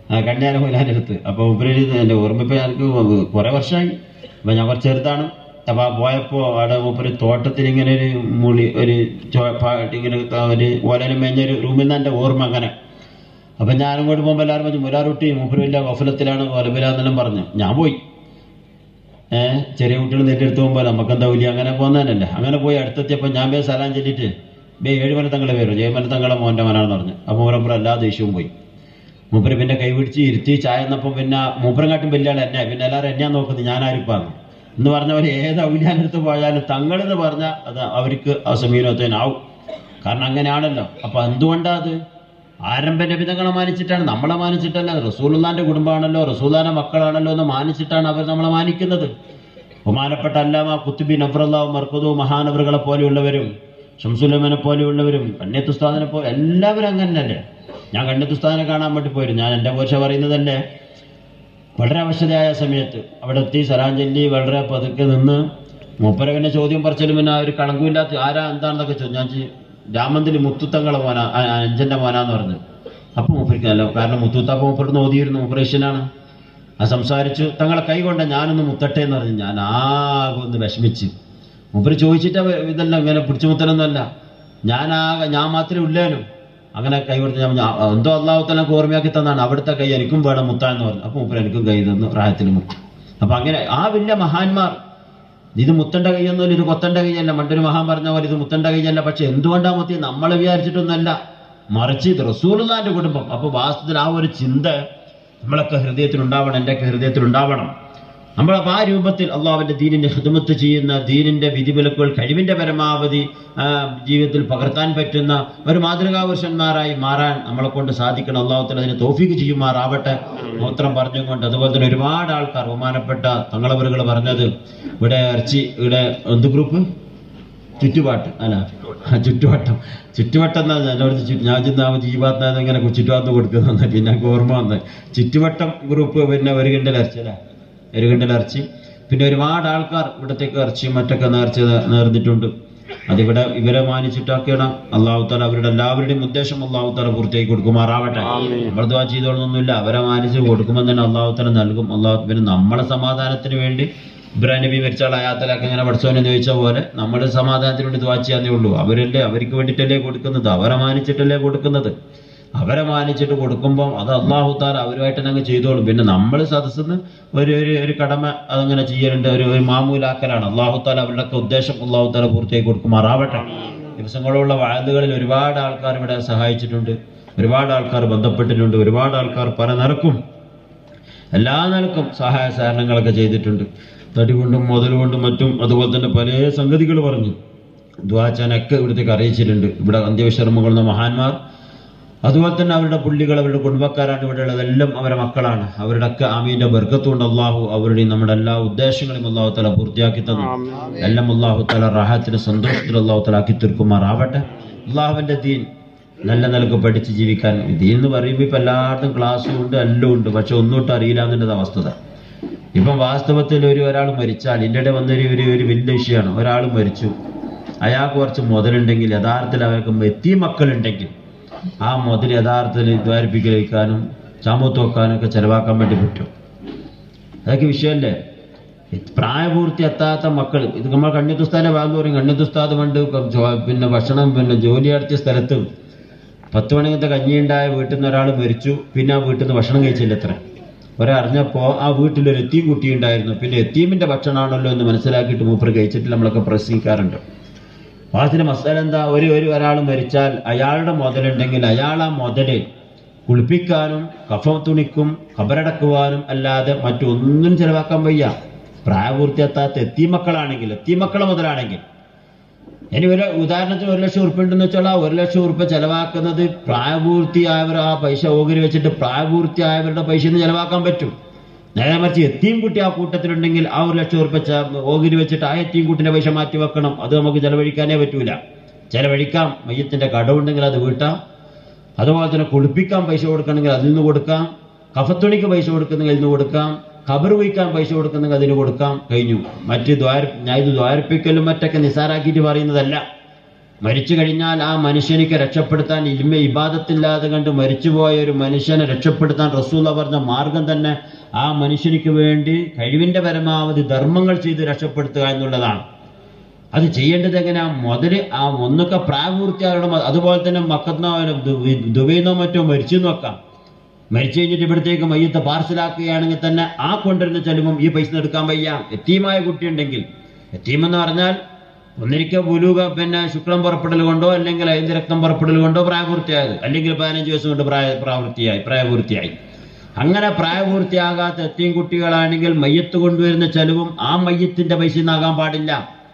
കണ്യാല മൊയിലാൻ്റെ അടുത്ത് അപ്പോൾ മൂപ്പര് എൻ്റെ ഓർമ്മ ഇപ്പം എനിക്ക് കുറേ വർഷമായി അപ്പം ഞാൻ കുറച്ച് ചെറുതാണ് അപ്പോൾ ആ പോയപ്പോൾ അവിടെ മൂപ്പര് തോട്ടത്തിൽ ഇങ്ങനെ ഒരു മുളി ഒരു ചോ- പാ- ഇങ്ങനെ ഒരു ഓലയിലും മേഞ്ഞൊരു റൂമിൽ നിന്ന് എൻ്റെ ഓർമ്മ അങ്ങനെ അപ്പം ഞാൻ അങ്ങോട്ട് പോകുമ്പോൾ എല്ലാവരും പറഞ്ഞു മുരാറുട്ടി മൂപ്പര് വലിയ ഗഫലത്തിലാണ് കൊലബിലാന്നെല്ലാം പറഞ്ഞു ഞാൻ പോയി ഏഹ് ചെറിയ കുട്ടികൾ നെല്ലെടുത്ത് പോകുമ്പോൾ നമുക്കെന്താ വലിയ അങ്ങനെ പോകുന്നതന്നല്ലേ അങ്ങനെ പോയി അടുത്തെത്തിയപ്പോൾ ഞാൻ ബേ സലാം ചൊല്ലിയിട്ട് ബേ ഏഴുമല തങ്ങളെ പേരും ജയമല തങ്ങളെ മോൻ്റെ മനാണെന്ന് പറഞ്ഞു അപ്പോൾ മൂപ്പരം എല്ലാ ദേഷ്യവും പോയി മൂപ്പര് പിന്നെ കൈ പിടിച്ച് ഇരുത്തി ചായ എന്നപ്പം പിന്നെ മൂപ്പരം കാട്ടും വലിയ ആൾ എന്നെ പിന്നെ എല്ലാവരും എന്നെയാ നോക്കുന്നത് ഞാനാരിപ്പാന്ന് എന്ന് പറഞ്ഞ പോലെ ഏത് ഔലിയാനടുത്ത് പോയാലും തങ്ങളെന്ന് പറഞ്ഞാൽ അത് അവർക്ക് ആ സമീനത്വനാവും കാരണം അങ്ങനെയാണല്ലോ അപ്പൊ എന്തുകൊണ്ടാ അത് ആരംഭ നബിതങ്ങളെ മാനിച്ചിട്ടാണ് നമ്മളെ മാനിച്ചിട്ടല്ല റസൂലുള്ളാന്റെ കുടുംബമാണല്ലോ റസൂലാന്റെ മക്കളാണല്ലോ എന്ന് മാനിച്ചിട്ടാണ് അവർ നമ്മളെ മാനിക്കുന്നത് ബഹുമാനപ്പെട്ട അല്ലാമ കുത്തുബി നഫ്രല്ലാവും മർക്കദു മഹാനവറുകളെ പോലെയുള്ളവരും ഷംസുലമനെ പോലെയുള്ളവരും കണ്യത്തുസ്താദിനെ പോലെ എല്ലാവരും അങ്ങനെ തന്നെ ഞാൻ കണ്യത്തുസ്താദിനെ കാണാൻ വേണ്ടി പോയിരുന്നു ഞാൻ എൻ്റെ പോർച്ച പറയുന്നതല്ലേ വളരെ അവശതയായ സമയത്ത് അവിടെ എത്തി സലാം ചൊല്ലി വളരെ പതുക്കെ നിന്ന് മൂപ്പര പിന്നെ ചോദ്യം പറച്ചലും പിന്നെ ആ ഒരു കളങ്കമില്ലാത്ത ആരാ എന്താണെന്നൊക്കെ ചോദിച്ചു ഞാൻ ചി- രാമന്തിൽ മുത്തുത്തങ്ങളെ മോന ആ, ആ, അഞ്ചന്റെ മോനാന്ന് പറഞ്ഞു അപ്പൊ മൂപ്പർക്ക് അല്ല കാരണം മുത്തുത്താപ്പ മൂപ്പർ ഓതിയിരുന്നു മൂപ്പറേഷ്യനാണ് ആ സംസാരിച്ചു തങ്ങളെ കൈ കൊണ്ട ഞാനൊന്ന് മുത്തട്ടെ എന്ന് പറഞ്ഞു ഞാൻ ആകെ ഒന്ന് വിഷമിച്ച് മൂപ്പര് ചോദിച്ചിട്ട് ഇതല്ല ഇങ്ങനെ പിടിച്ചു മുത്തലൊന്നുമല്ല ഞാൻ ആകെ ഞാൻ മാത്രമേ ഉള്ളേനും അങ്ങനെ കൈ കൊടുത്ത് ഞാൻ പറഞ്ഞു, "ആ, എന്തോ അള്ളാഹുത്തലക്ക് ഓർമ്മയാക്കി തന്നാണ് അവിടുത്തെ കൈ എനിക്കും വേണം മുത്താന്ന് പറഞ്ഞു അപ്പൊ മൂപ്പര് എനിക്കും കൈ തന്നു പ്രായത്തിൽ മുത്തു അപ്പൊ അങ്ങനെ ആ വലിയ മഹാന്മാർ ഇത് മുത്തണ്ട കൈയൊന്നുമില്ല ഇത് കൊത്തണ്ട കൈയല്ല മറ്റൊരു മഹാൻ പറഞ്ഞ പോലെ ഇത് മുത്തണ്ട കൈയല്ല പക്ഷെ എന്തുകൊണ്ടാ മുത്തി നമ്മളെ വിചാരിച്ചിട്ടൊന്നല്ല മറിച്ച് ഇത് റസൂലുള്ളാന്റെ കുടുംബം അപ്പൊ വാസ്തവത്തിൽ ആ ഒരു ചിന്ത നമ്മളൊക്കെ ഹൃദയത്തിൽ ഉണ്ടാവണം എന്റെയൊക്കെ ഹൃദയത്തിൽ ഉണ്ടാവണം നമ്മളപ്പോൾ ആ രൂപത്തിൽ അള്ളാഹുവിന്റെ ദീനിന്റെ ഹിദമത്ത് ചെയ്യുന്ന ദീനിന്റെ വിധിവിലക്കുകൾ കഴിവിന്റെ പരമാവധി ആ, ജീവിതത്തിൽ പകർത്താൻ പറ്റുന്ന ഒരു മാതൃകാ പുരുഷന്മാരായി മാറാൻ നമ്മളെ കൊണ്ട് സാധിക്കണം അള്ളാഹുത്തിൽ അതിന് തോഫിക്ക് ചെയ്യുമാറാവട്ടെ മൂത്രം പറഞ്ഞുകൊണ്ട് അതുപോലെ തന്നെ ഒരുപാട് ആൾക്കാർ ബഹുമാനപ്പെട്ട തങ്ങളവറുകൾ പറഞ്ഞത് ഇവിടെ ഇറച്ചി ഇവിടെ എന്ത് ഗ്രൂപ്പ് ചുറ്റുപാട്ട് അല്ല ചുറ്റുവട്ടം ചുറ്റുവട്ടം എന്നാ എന്നോട് ചു- ഞാൻ ചെന്നാമത് ജീവാത്മാ ഇങ്ങനെ ചുറ്റുപാത്ത് കൊടുക്കുന്നത് പിന്നെ എനിക്ക് ഓർമ്മ വന്ന് ചുറ്റുവട്ടം ഗ്രൂപ്പ് പിന്നെ ഒരു കിണ്ടൽ ഇറച്ചി അല്ലേ ഒരു കിണ്ടൽ ഇറച്ചി പിന്നെ ഒരുപാട് ആൾക്കാർ ഇവിടത്തേക്ക് ഇറച്ചിയും മറ്റൊക്കെ നേർച്ച നേർന്നിട്ടുണ്ട് അതിവിടെ ഇവരെ മാനിച്ചിട്ടൊക്കെയാണ് അള്ളാഹു താല അവരുടെ എല്ലാവരുടെയും ഉദ്ദേശം അള്ളാഹു താല പൂർത്തിയാക്കി കൊടുക്കുമാറാവട്ടെ നമ്മൾ ദ്വാ ചെയ്തോളൊന്നുമില്ല അവരെ മാനിച്ച് കൊടുക്കുമ്പോൾ തന്നെ അള്ളാഹു താല നൽകും അള്ളാഹു പിന്നെ നമ്മളെ സമാധാനത്തിന് വേണ്ടി ഇബ്രാഹിം നബി മരിച്ച ആൾ അയാത്തലൊക്കെ ഇങ്ങനെ പഠിച്ചോനെ ചോദിച്ച പോലെ നമ്മുടെ സമാധാനത്തിന് വേണ്ടി ദ്വാ ചെയ്യാന്നേ ഉള്ളൂ അവരല്ലേ അവർക്ക് വേണ്ടിയിട്ടല്ലേ കൊടുക്കുന്നത് അവരെ മാനിച്ചിട്ടല്ലേ കൊടുക്കുന്നത് അവരെ മാനിച്ചിട്ട് കൊടുക്കുമ്പോൾ അത് അള്ളാഹു താല അവരുമായിട്ട് അങ്ങ് ചെയ്തോളും പിന്നെ നമ്മൾ സദസ്സിന്ന് ഒരു ഒരു ഒരു കടമ അതങ്ങനെ ചെയ്യലുണ്ട് ഒരു ഒരു മാമൂലാക്കലാണ് അള്ളാഹു താല അവരുടെയൊക്കെ ഉദ്ദേശം അള്ളാഹു താല പൂർത്തിയാക്കി കൊടുക്കുമാറാവട്ടെ ദിവസങ്ങളുള്ള വാഴുകളിൽ ഒരുപാട് ആൾക്കാർ ഇവിടെ സഹായിച്ചിട്ടുണ്ട് ഒരുപാട് ആൾക്കാർ ബന്ധപ്പെട്ടിട്ടുണ്ട് ഒരുപാട് ആൾക്കാർ പല നിലക്കും എല്ലാ നിലക്കും സഹായ സഹകരണങ്ങളൊക്കെ ചെയ്തിട്ടുണ്ട് തടി കൊണ്ടും മുതൽ കൊണ്ടും മറ്റും അതുപോലെ തന്നെ പല സംഗതികൾ പറഞ്ഞു ദ്വാചനൊക്കെ ഇവിടത്തേക്ക് അറിയിച്ചിട്ടുണ്ട് ഇവിടെ അന്ത്യവിശ്രമങ്ങൾ എന്ന മഹാന്മാർ അതുപോലെ തന്നെ അവരുടെ പുള്ളികൾ അവരുടെ കുടുംബക്കാരാണ് ഇവിടെ ഉള്ളതെല്ലാം അവരുടെ മക്കളാണ് അവരുടെ ഒക്കെ ആമീന്റെ ബർക്കത്തുകൊണ്ട് അള്ളാഹു അവരുടെയും നമ്മുടെ എല്ലാ ഉദ്ദേശങ്ങളും അള്ളാഹു തല പൂർത്തിയാക്കി തന്നു എല്ലാം അള്ളാഹു തല റാഹത്തിന് സന്തോഷത്തിൽ അള്ളാഹു തല ആക്കി തീർക്കുമാറാവട്ടെ അള്ളാഹുവിന്റെ ദീൻ നല്ല നിലക്ക് പഠിച്ച് ജീവിക്കാൻ ദീൻ എന്ന് പറയുമ്പോൾ ഇപ്പൊ എല്ലായിടത്തും ക്ലാസ്സും ഉണ്ട് എല്ലാം ഉണ്ട് പക്ഷെ ഒന്നോട്ട് അറിയില്ല എന്നുള്ളത് അവസ്ഥത ഇപ്പം വാസ്തവത്തിൽ ഒരു ഒരാൾ മരിച്ചാൽ ഇതിൻ്റെ ഇടയിൽ വന്നൊരു ഒരു ഒരു വലിയ വിഷയമാണ് ഒരാൾ മരിച്ചു അയാൾക്ക് കുറച്ച് മുതലുണ്ടെങ്കിൽ യഥാർത്ഥത്തിൽ അവർക്ക് എത്തിയ മക്കളുണ്ടെങ്കിൽ ആ മുതൽ യഥാർത്ഥത്തിൽ ദ്വാരിപ്പിക്കലേക്കാനും ചാമൂത്ത് വെക്കാനും ഒക്കെ ചെലവാക്കാൻ വേണ്ടി പറ്റും അതൊക്കെ വിഷയമല്ലേ പ്രായപൂർത്തി എത്താത്ത മക്കൾ ഇത് നമ്മൾ കണ്ണിത്തുസ്താന്റെ ഭാഗം പറയും കണ്ണിത്തുസ്താദ് പണ്ട് ജോ- പിന്നെ ഭക്ഷണം പിന്നെ ജോലി നടത്തിയ സ്ഥലത്ത് പത്ത് മണിക്കത്തെ കഞ്ഞിയുണ്ടായ വീട്ടിൽ നിന്ന് ഒരാൾ മരിച്ചു പിന്നെ ആ വീട്ടിൽ നിന്ന് ഭക്ഷണം കഴിച്ചില്ല എത്ര ഒരറിഞ്ഞപ്പോ ആ വീട്ടിൽ ഒരു എത്തീം കുട്ടി ഉണ്ടായിരുന്നു പിന്നെ എത്തീമിന്റെ ഭക്ഷണമാണല്ലോ എന്ന് മനസ്സിലാക്കിയിട്ട് മൂപ്പർ കഴിച്ചിട്ട് നമ്മളൊക്കെ പ്രസംഗിക്കാറുണ്ട് വാസിന്റെ മസാല എന്താ ഒരു ഒരു ഒരാൾ മരിച്ചാൽ അയാളുടെ മുതലുണ്ടെങ്കിൽ അയാൾ ആ മുതല് കുളിപ്പിക്കാനും കഫം തുണിക്കും കബറടക്കുവാനും അല്ലാതെ മറ്റൊന്നും ചെലവാക്കാൻ വയ്യ പ്രായപൂർത്തിയെത്താത്ത എത്തിമക്കളാണെങ്കിൽ എത്തിമക്കളെ മുതലാണെങ്കിൽ ഇനി ഒരു ഉദാഹരണത്തിന് ഒരു ലക്ഷം ഉറുപ്പ ഉണ്ടെന്ന് വെച്ചാൽ ആ ഒരു ലക്ഷം ഉറുപ്പ ചെലവാക്കുന്നത് പ്രായപൂർത്തിയായവർ ആ പൈസ ഓഹരി വെച്ചിട്ട് പ്രായപൂർത്തിയായവരുടെ പൈസ ഒന്ന് ചെലവാക്കാൻ പറ്റും നേരെ മറിച്ച് എത്തിയും കുട്ടി ആ കൂട്ടത്തിലുണ്ടെങ്കിൽ ആ ഒരു ലക്ഷം ഉറുപ്പ ചെ- ഓഹരി വെച്ചിട്ട് ആ എത്തിയും കുട്ടിന്റെ പൈസ മാറ്റി വെക്കണം അത് നമുക്ക് ചെലവഴിക്കാനേ പറ്റൂല ചെലവഴിക്കാം മയ്യത്തിന്റെ കടവുണ്ടെങ്കിൽ അത് വീട്ടാം അതുപോലെ തന്നെ കുളിപ്പിക്കാൻ പൈസ കൊടുക്കണമെങ്കിൽ അതിൽ നിന്ന് കൊടുക്കാം കഫത്തുണിക്ക് പൈസ കൊടുക്കുന്നെങ്കിൽ അതിൽ നിന്ന് കൊടുക്കാം ഖബർ വയ്ക്കാൻ പൈസ കൊടുക്കുന്നെങ്കിൽ അതിന് കൊടുക്കാം കഴിഞ്ഞു മറ്റ് ദ്വാര ഞാൻ ഇത് ദ്വാരപ്പിക്കലും മറ്റൊക്കെ നിസാരാക്കിയിട്ട് പറയുന്നതല്ല മരിച്ചു കഴിഞ്ഞാൽ ആ മനുഷ്യനിക്ക് രക്ഷപ്പെടുത്താൻ ഇൽമ ഇബാദത്തില്ലാതെ കണ്ട് മരിച്ചുപോയ ഒരു മനുഷ്യനെ രക്ഷപ്പെടുത്താൻ റസൂല പറഞ്ഞ മാർഗം തന്നെ ആ മനുഷ്യനിക്ക് വേണ്ടി കഴിവിന്റെ പരമാവധി ധർമ്മങ്ങൾ ചെയ്ത് രക്ഷപ്പെടുത്തുക എന്നുള്ളതാണ് അത് ചെയ്യേണ്ടത് എങ്ങനെയാ മുതല് ആ ഒന്നൊക്കെ പ്രായപൂർത്തിയാകണം അതുപോലെ തന്നെ മക്കന്നോ ദുബൈന്നോ മറ്റോ മരിച്ചു നോക്കാം മരിച്ചു കഴിഞ്ഞിട്ട് ഇവിടത്തേക്ക് മയ്യത്ത് പാർസലാക്കുകയാണെങ്കിൽ തന്നെ ആ കൊണ്ടുവരുന്ന ചെലവും ഈ പൈസ എടുക്കാൻ വയ്യ എത്തീമായ കുട്ടിയുണ്ടെങ്കിൽ എത്തീമെന്ന് പറഞ്ഞാൽ ഒന്നിരിക്കൽ ബുലൂക പിന്നെ ശുക്ലം പുറപ്പെടൽ കൊണ്ടോ അല്ലെങ്കിൽ ഐന്ദ രക്തം പുറപ്പെടൽ കൊണ്ടോ പ്രായപൂർത്തിയായത് അല്ലെങ്കിൽ പതിനഞ്ച് വയസ്സ് കൊണ്ട് പ്രായ പ്രാവൃത്തിയായി പ്രായപൂർത്തിയായി അങ്ങനെ പ്രായപൂർത്തിയാകാത്ത എത്തിയും കുട്ടികളാണെങ്കിൽ മയ്യത്ത് കൊണ്ടുവരുന്ന ചെലവും ആ മയ്യത്തിന്റെ പൈസ നിന്നാകാൻ പാടില്ല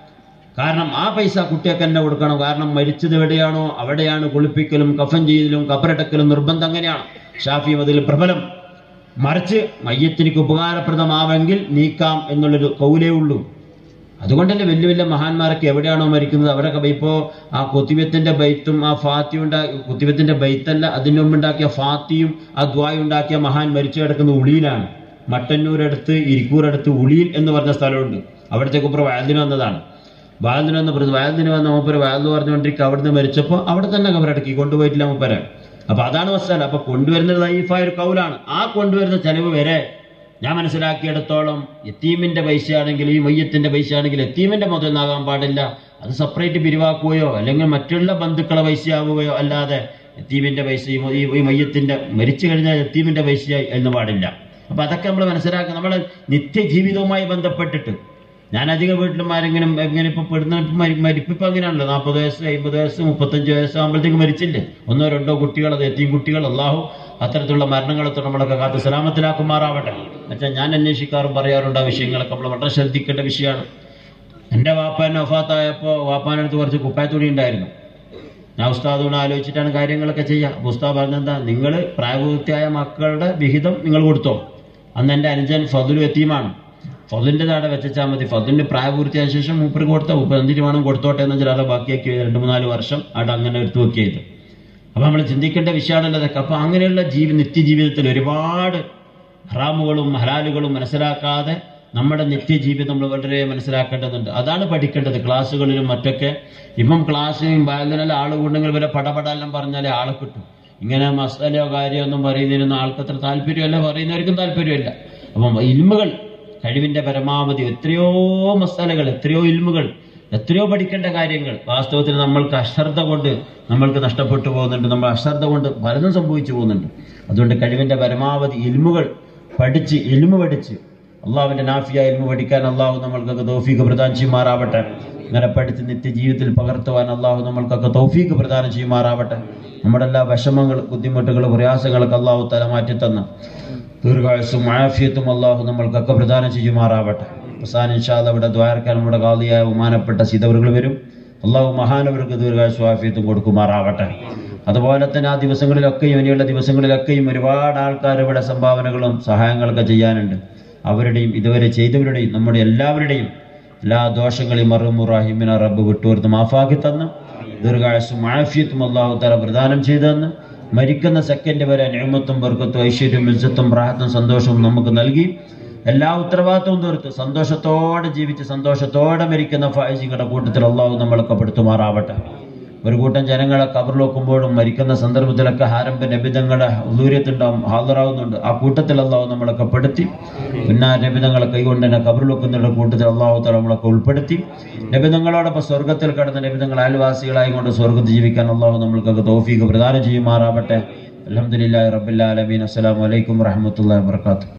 കാരണം ആ പൈസ കുട്ടിയൊക്കെ തന്നെ കൊടുക്കണം കാരണം മരിച്ചത് എവിടെയാണോ അവിടെയാണ് കുളിപ്പിക്കലും കഫൻ ചെയ്യലും കപ്പരട്ടക്കലും നിർബന്ധം അങ്ങനെയാണ് ഷാഫി അതിൽ പ്രബലം മറിച്ച് മയ്യത്തിനിക്ക് ഉപകാരപ്രദമാവെങ്കിൽ നീക്കാം എന്നുള്ളൊരു കൗലേ ഉള്ളൂ അതുകൊണ്ടല്ലേ വലിയ വലിയ മഹാന്മാരൊക്കെ എവിടെയാണോ മരിക്കുന്നത് അവിടെ ഇപ്പോ ആ കുത്തിവെത്തിന്റെ ബൈത്തും ആ ഫാത്തിയും ഉണ്ടാ കുത്തിവെത്തിന്റെ ബൈത്തല്ല അതിന് മുമ്പ് ഉണ്ടാക്കിയ ഫാത്തിയും ആ ദ്വായും ഉണ്ടാക്കിയ മഹാൻ മരിച്ചു കിടക്കുന്ന ഉളിയിലാണ് മട്ടന്നൂരടുത്ത് ഇരിക്കൂരടുത്ത് ഉളിയിൽ എന്ന് പറഞ്ഞ സ്ഥലമുണ്ട് അവിടത്തേക്ക് ഇപ്പുറം വയലിന് വന്നതാണ് വയലിന് വന്ന് പറഞ്ഞു വയലിന് വന്ന മൂപ്പര് വയലിന് പറഞ്ഞുകൊണ്ടിരിക്കുക അവിടുന്ന് മരിച്ചപ്പോൾ അവിടെ തന്നെ കബറടക്കി കൊണ്ടുപോയിട്ടില്ല മൂപ്പര് അപ്പൊ അതാണ് വസ്തുത അപ്പൊ കൊണ്ടുവരുന്നത് ലൈഫായ ഒരു കൗലാണ് ആ കൊണ്ടുവരുന്ന ചെലവ് വരെ ഞാൻ മനസ്സിലാക്കിയിടത്തോളം എത്തീമിന്റെ പൈസയാണെങ്കിൽ ഈ മയ്യത്തിന്റെ പൈസയാണെങ്കിൽ എത്തീമിന്റെ മുതലാകാൻ പാടില്ല അത് സെപ്പറേറ്റ് പിരിവാക്കുകയോ അല്ലെങ്കിൽ മറ്റുള്ള ബന്ധുക്കളെ പൈസയാവുകയോ അല്ലാതെ എത്തീമിന്റെ പൈസ ഈ മ- ഈ മയ്യത്തിന്റെ മരിച്ചു കഴിഞ്ഞാൽ എത്തീമിന്റെ പൈസയായി എന്ന് പാടില്ല അപ്പൊ അതൊക്കെ നമ്മൾ മനസ്സിലാക്കുക നമ്മുടെ നിത്യജീവിതവുമായി ബന്ധപ്പെട്ടിട്ട് ഞാൻ അധികം വീട്ടിലും ആരെങ്കിലും എങ്ങനെ ഇപ്പൊ പെടുന്ന ഇപ്പൊ മരി- മരിപ്പ് ഇപ്പൊ അങ്ങനെയാണല്ലോ നാൽപ്പത് വയസ്സ് അമ്പത് വയസ്സ് മുപ്പത്തഞ്ച് വയസ്സ് ആകുമ്പോഴത്തേക്ക് മരിച്ചില്ലേ ഒന്നോ രണ്ടോ കുട്ടികൾ അത് എത്തിയും കുട്ടികൾ അള്ളാഹു അത്തരത്തിലുള്ള മരണങ്ങളെ നമ്മളൊക്കെ കാത്ത് സലാമത്തിലാക്കുമാറാവട്ടെ എന്നുവെച്ചാൽ ഞാൻ അന്വേഷിക്കാറും പറയാറുണ്ട് ആ വിഷയങ്ങളൊക്കെ നമ്മൾ വളരെ ശ്രദ്ധിക്കേണ്ട വിഷയമാണ് എൻ്റെ വാപ്പാൻ വഫാത്തായപ്പോൾ വാപ്പാനടുത്ത് കുറച്ച് കുപ്പായത്തുണി ഉണ്ടായിരുന്നു ഞാൻ ഉസ്താദോട് ആലോചിച്ചിട്ടാണ് കാര്യങ്ങളൊക്കെ ചെയ്യുക അപ്പൊ ഉസ്താദ് പറഞ്ഞെന്താ നിങ്ങൾ പ്രായപൂർത്തിയായ മക്കളുടെ വിഹിതം നിങ്ങൾ കൊടുത്തോ അന്ന് എൻ്റെ അനുജൻ ഫതുലു എത്തിയുമാണ് ഫതുലിൻ്റെ താടെ വെച്ചാൽ മതി ഫതുലിന് പ്രായപൂർത്തിയായ ശേഷം മൂപ്പർക്ക് കൊടുത്ത മുപ്പത് എന്തിനു വേണം കൊടുത്തോട്ടെ എന്ന് വെച്ചാൽ അത് ബാക്കിയാക്കി രണ്ട് മൂന്നാല് വർഷം അവിടെ അങ്ങനെ എടുത്തു വെക്കിയത് അപ്പൊ നമ്മൾ ചിന്തിക്കേണ്ട വിഷയമാണല്ലോ അതൊക്കെ അപ്പൊ അങ്ങനെയുള്ള ജീവി നിത്യജീവിതത്തിൽ ഒരുപാട് ഹറാമുകളും ഹലാലുകളും മനസ്സിലാക്കാതെ നമ്മുടെ നിത്യജീവിതം നമ്മൾ വളരെ മനസ്സിലാക്കേണ്ടതുണ്ട് അതാണ് പഠിക്കേണ്ടത് ക്ലാസ്സുകളിലും മറ്റൊക്കെ ഇപ്പം ക്ലാസ്സിലും ബാലനെല്ലാം ആൾ കൂടുന്നെങ്കിൽ വരെ പടപടെല്ലാം പറഞ്ഞാലേ ആളെ കിട്ടും ഇങ്ങനെ മസാലയോ കാര്യമോ ഒന്നും പറയുന്നതിനൊന്നും ആൾക്കത്ര താല്പര്യമല്ല പറയുന്നവർക്കും താല്പര്യമില്ല അപ്പം ഇൽമുകൾ കഴിവിന്റെ പരമാവധി എത്രയോ മസാലകൾ എത്രയോ ഇൽമുകൾ എത്രയോ പഠിക്കേണ്ട കാര്യങ്ങൾ വാസ്തവത്തിൽ നമ്മൾക്ക് അശ്രദ്ധ കൊണ്ട് നമ്മൾക്ക് നഷ്ടപ്പെട്ടു പോകുന്നുണ്ട് നമ്മൾ അശ്രദ്ധ കൊണ്ട് പലതും സംഭവിച്ചു പോകുന്നുണ്ട് അതുകൊണ്ട് കഴിവിന്റെ പരമാവധി ഇൽമുകൾ പഠിച്ച് ഇൽമു പഠിച്ച് അള്ളാഹുവിന്റെ നാഫിയ ഇൽമു പഠിക്കാൻ അള്ളാഹു നമ്മൾക്കൊക്കെ തൗഫീഖ് പ്രദാനം ചെയ്യുമാറാവട്ടെ ഇങ്ങനെ പഠിച്ച് നിത്യജീവിതത്തിൽ പകർത്തുവാൻ അള്ളാഹു നമ്മൾക്കൊക്കെ തൗഫീഖ് പ്രദാനം ചെയ്യുമാറാവട്ടെ നമ്മുടെ എല്ലാ വിഷമങ്ങൾ ബുദ്ധിമുട്ടുകൾ പ്രയാസങ്ങളൊക്കെ അള്ളാഹു തല മാറ്റി തന്ന ദീർഘായുസും ആഫിയത്തും അള്ളാഹു നമ്മൾക്കൊക്കെ പ്രദാനം ചെയ്യുമാറാവട്ടെ അവസാനം ഇൻഷാല്ല ഇവിടെ ദ്വാരക്കാൻ നമ്മുടെ കാലിയായ ബഹുമാനപ്പെട്ട സീതവറുകൾ വരും അള്ളാഹു മഹാനവർക്ക് ദീർഘായുസും ആഫിയത്തും കൊടുക്കുമാറാവട്ടെ അതുപോലെ തന്നെ ആ ദിവസങ്ങളിലൊക്കെയും ഇനിയുള്ള ദിവസങ്ങളിലൊക്കെയും ഒരുപാട് ആൾക്കാർ ഇവിടെ സംഭാവനകളും സഹായങ്ങളൊക്കെ ചെയ്യാനുണ്ട് അവരുടെയും ഇതുവരെ ചെയ്തവരുടെയും നമ്മുടെ എല്ലാവരുടെയും എല്ലാ ദോഷങ്ങളെയും മറുമുറാഹിമിന റബ്ബ് വിട്ടുവരുത്ത് മാഫാക്കി തന്ന് ദീർഘായുസും ആഫിയത്തും അള്ളാഹു തല പ്രദാനം ചെയ്തെന്ന് മരിക്കുന്ന സെക്കൻഡ് വരെ നിയമത്തും ബർക്കത്തും ഐശ്വര്യവും മിൽസത്തും പ്രാഹത്തും സന്തോഷവും നമുക്ക് നൽകി എല്ലാ ഉത്തരവാദിത്വവും തീർത്ത് സന്തോഷത്തോടെ ജീവിച്ച് സന്തോഷത്തോടെ മരിക്കുന്ന ഫായിസിങ്ങളുടെ കൂട്ടത്തിൽ അള്ളാഹു നമ്മളൊക്കെ പെടുത്തുമാറാവട്ടെ ഒരു കൂട്ടം ജനങ്ങളെ കബറിൽ വെക്കുമ്പോഴും മരിക്കുന്ന സന്ദർഭത്തിലൊക്കെ ഹാരംഭ നബിതങ്ങളുടെ ഉദൂര്യത്തുണ്ടാവും ഹാജറാവുന്നുണ്ട് ആ കൂട്ടത്തിൽ അള്ളാഹു നമ്മളൊക്കെ പെടുത്തി പിന്നെ ആ നബിതങ്ങളെ കൈകൊണ്ട് തന്നെ കബറിൽ വെക്കുന്നവരുടെ കൂട്ടത്തിൽ അള്ളാഹു തല നമ്മളൊക്കെ ഉൾപ്പെടുത്തി നബിതങ്ങളോടൊപ്പം സ്വർഗത്തിൽ കടന്ന നബിതങ്ങൾ അയൽവാസികളായി കൊണ്ട് സ്വർഗത്ത് ജീവിക്കാൻ അള്ളാഹു നമ്മൾക്കൊക്കെ തോഫീക്ക് പ്രദാനം ചെയ്യുമാറാവട്ടെ അലഹമുല്ലാ റബിൻ അസ്സലാമലൈക്കും വറഹമത്തല്ലാ വാത്തു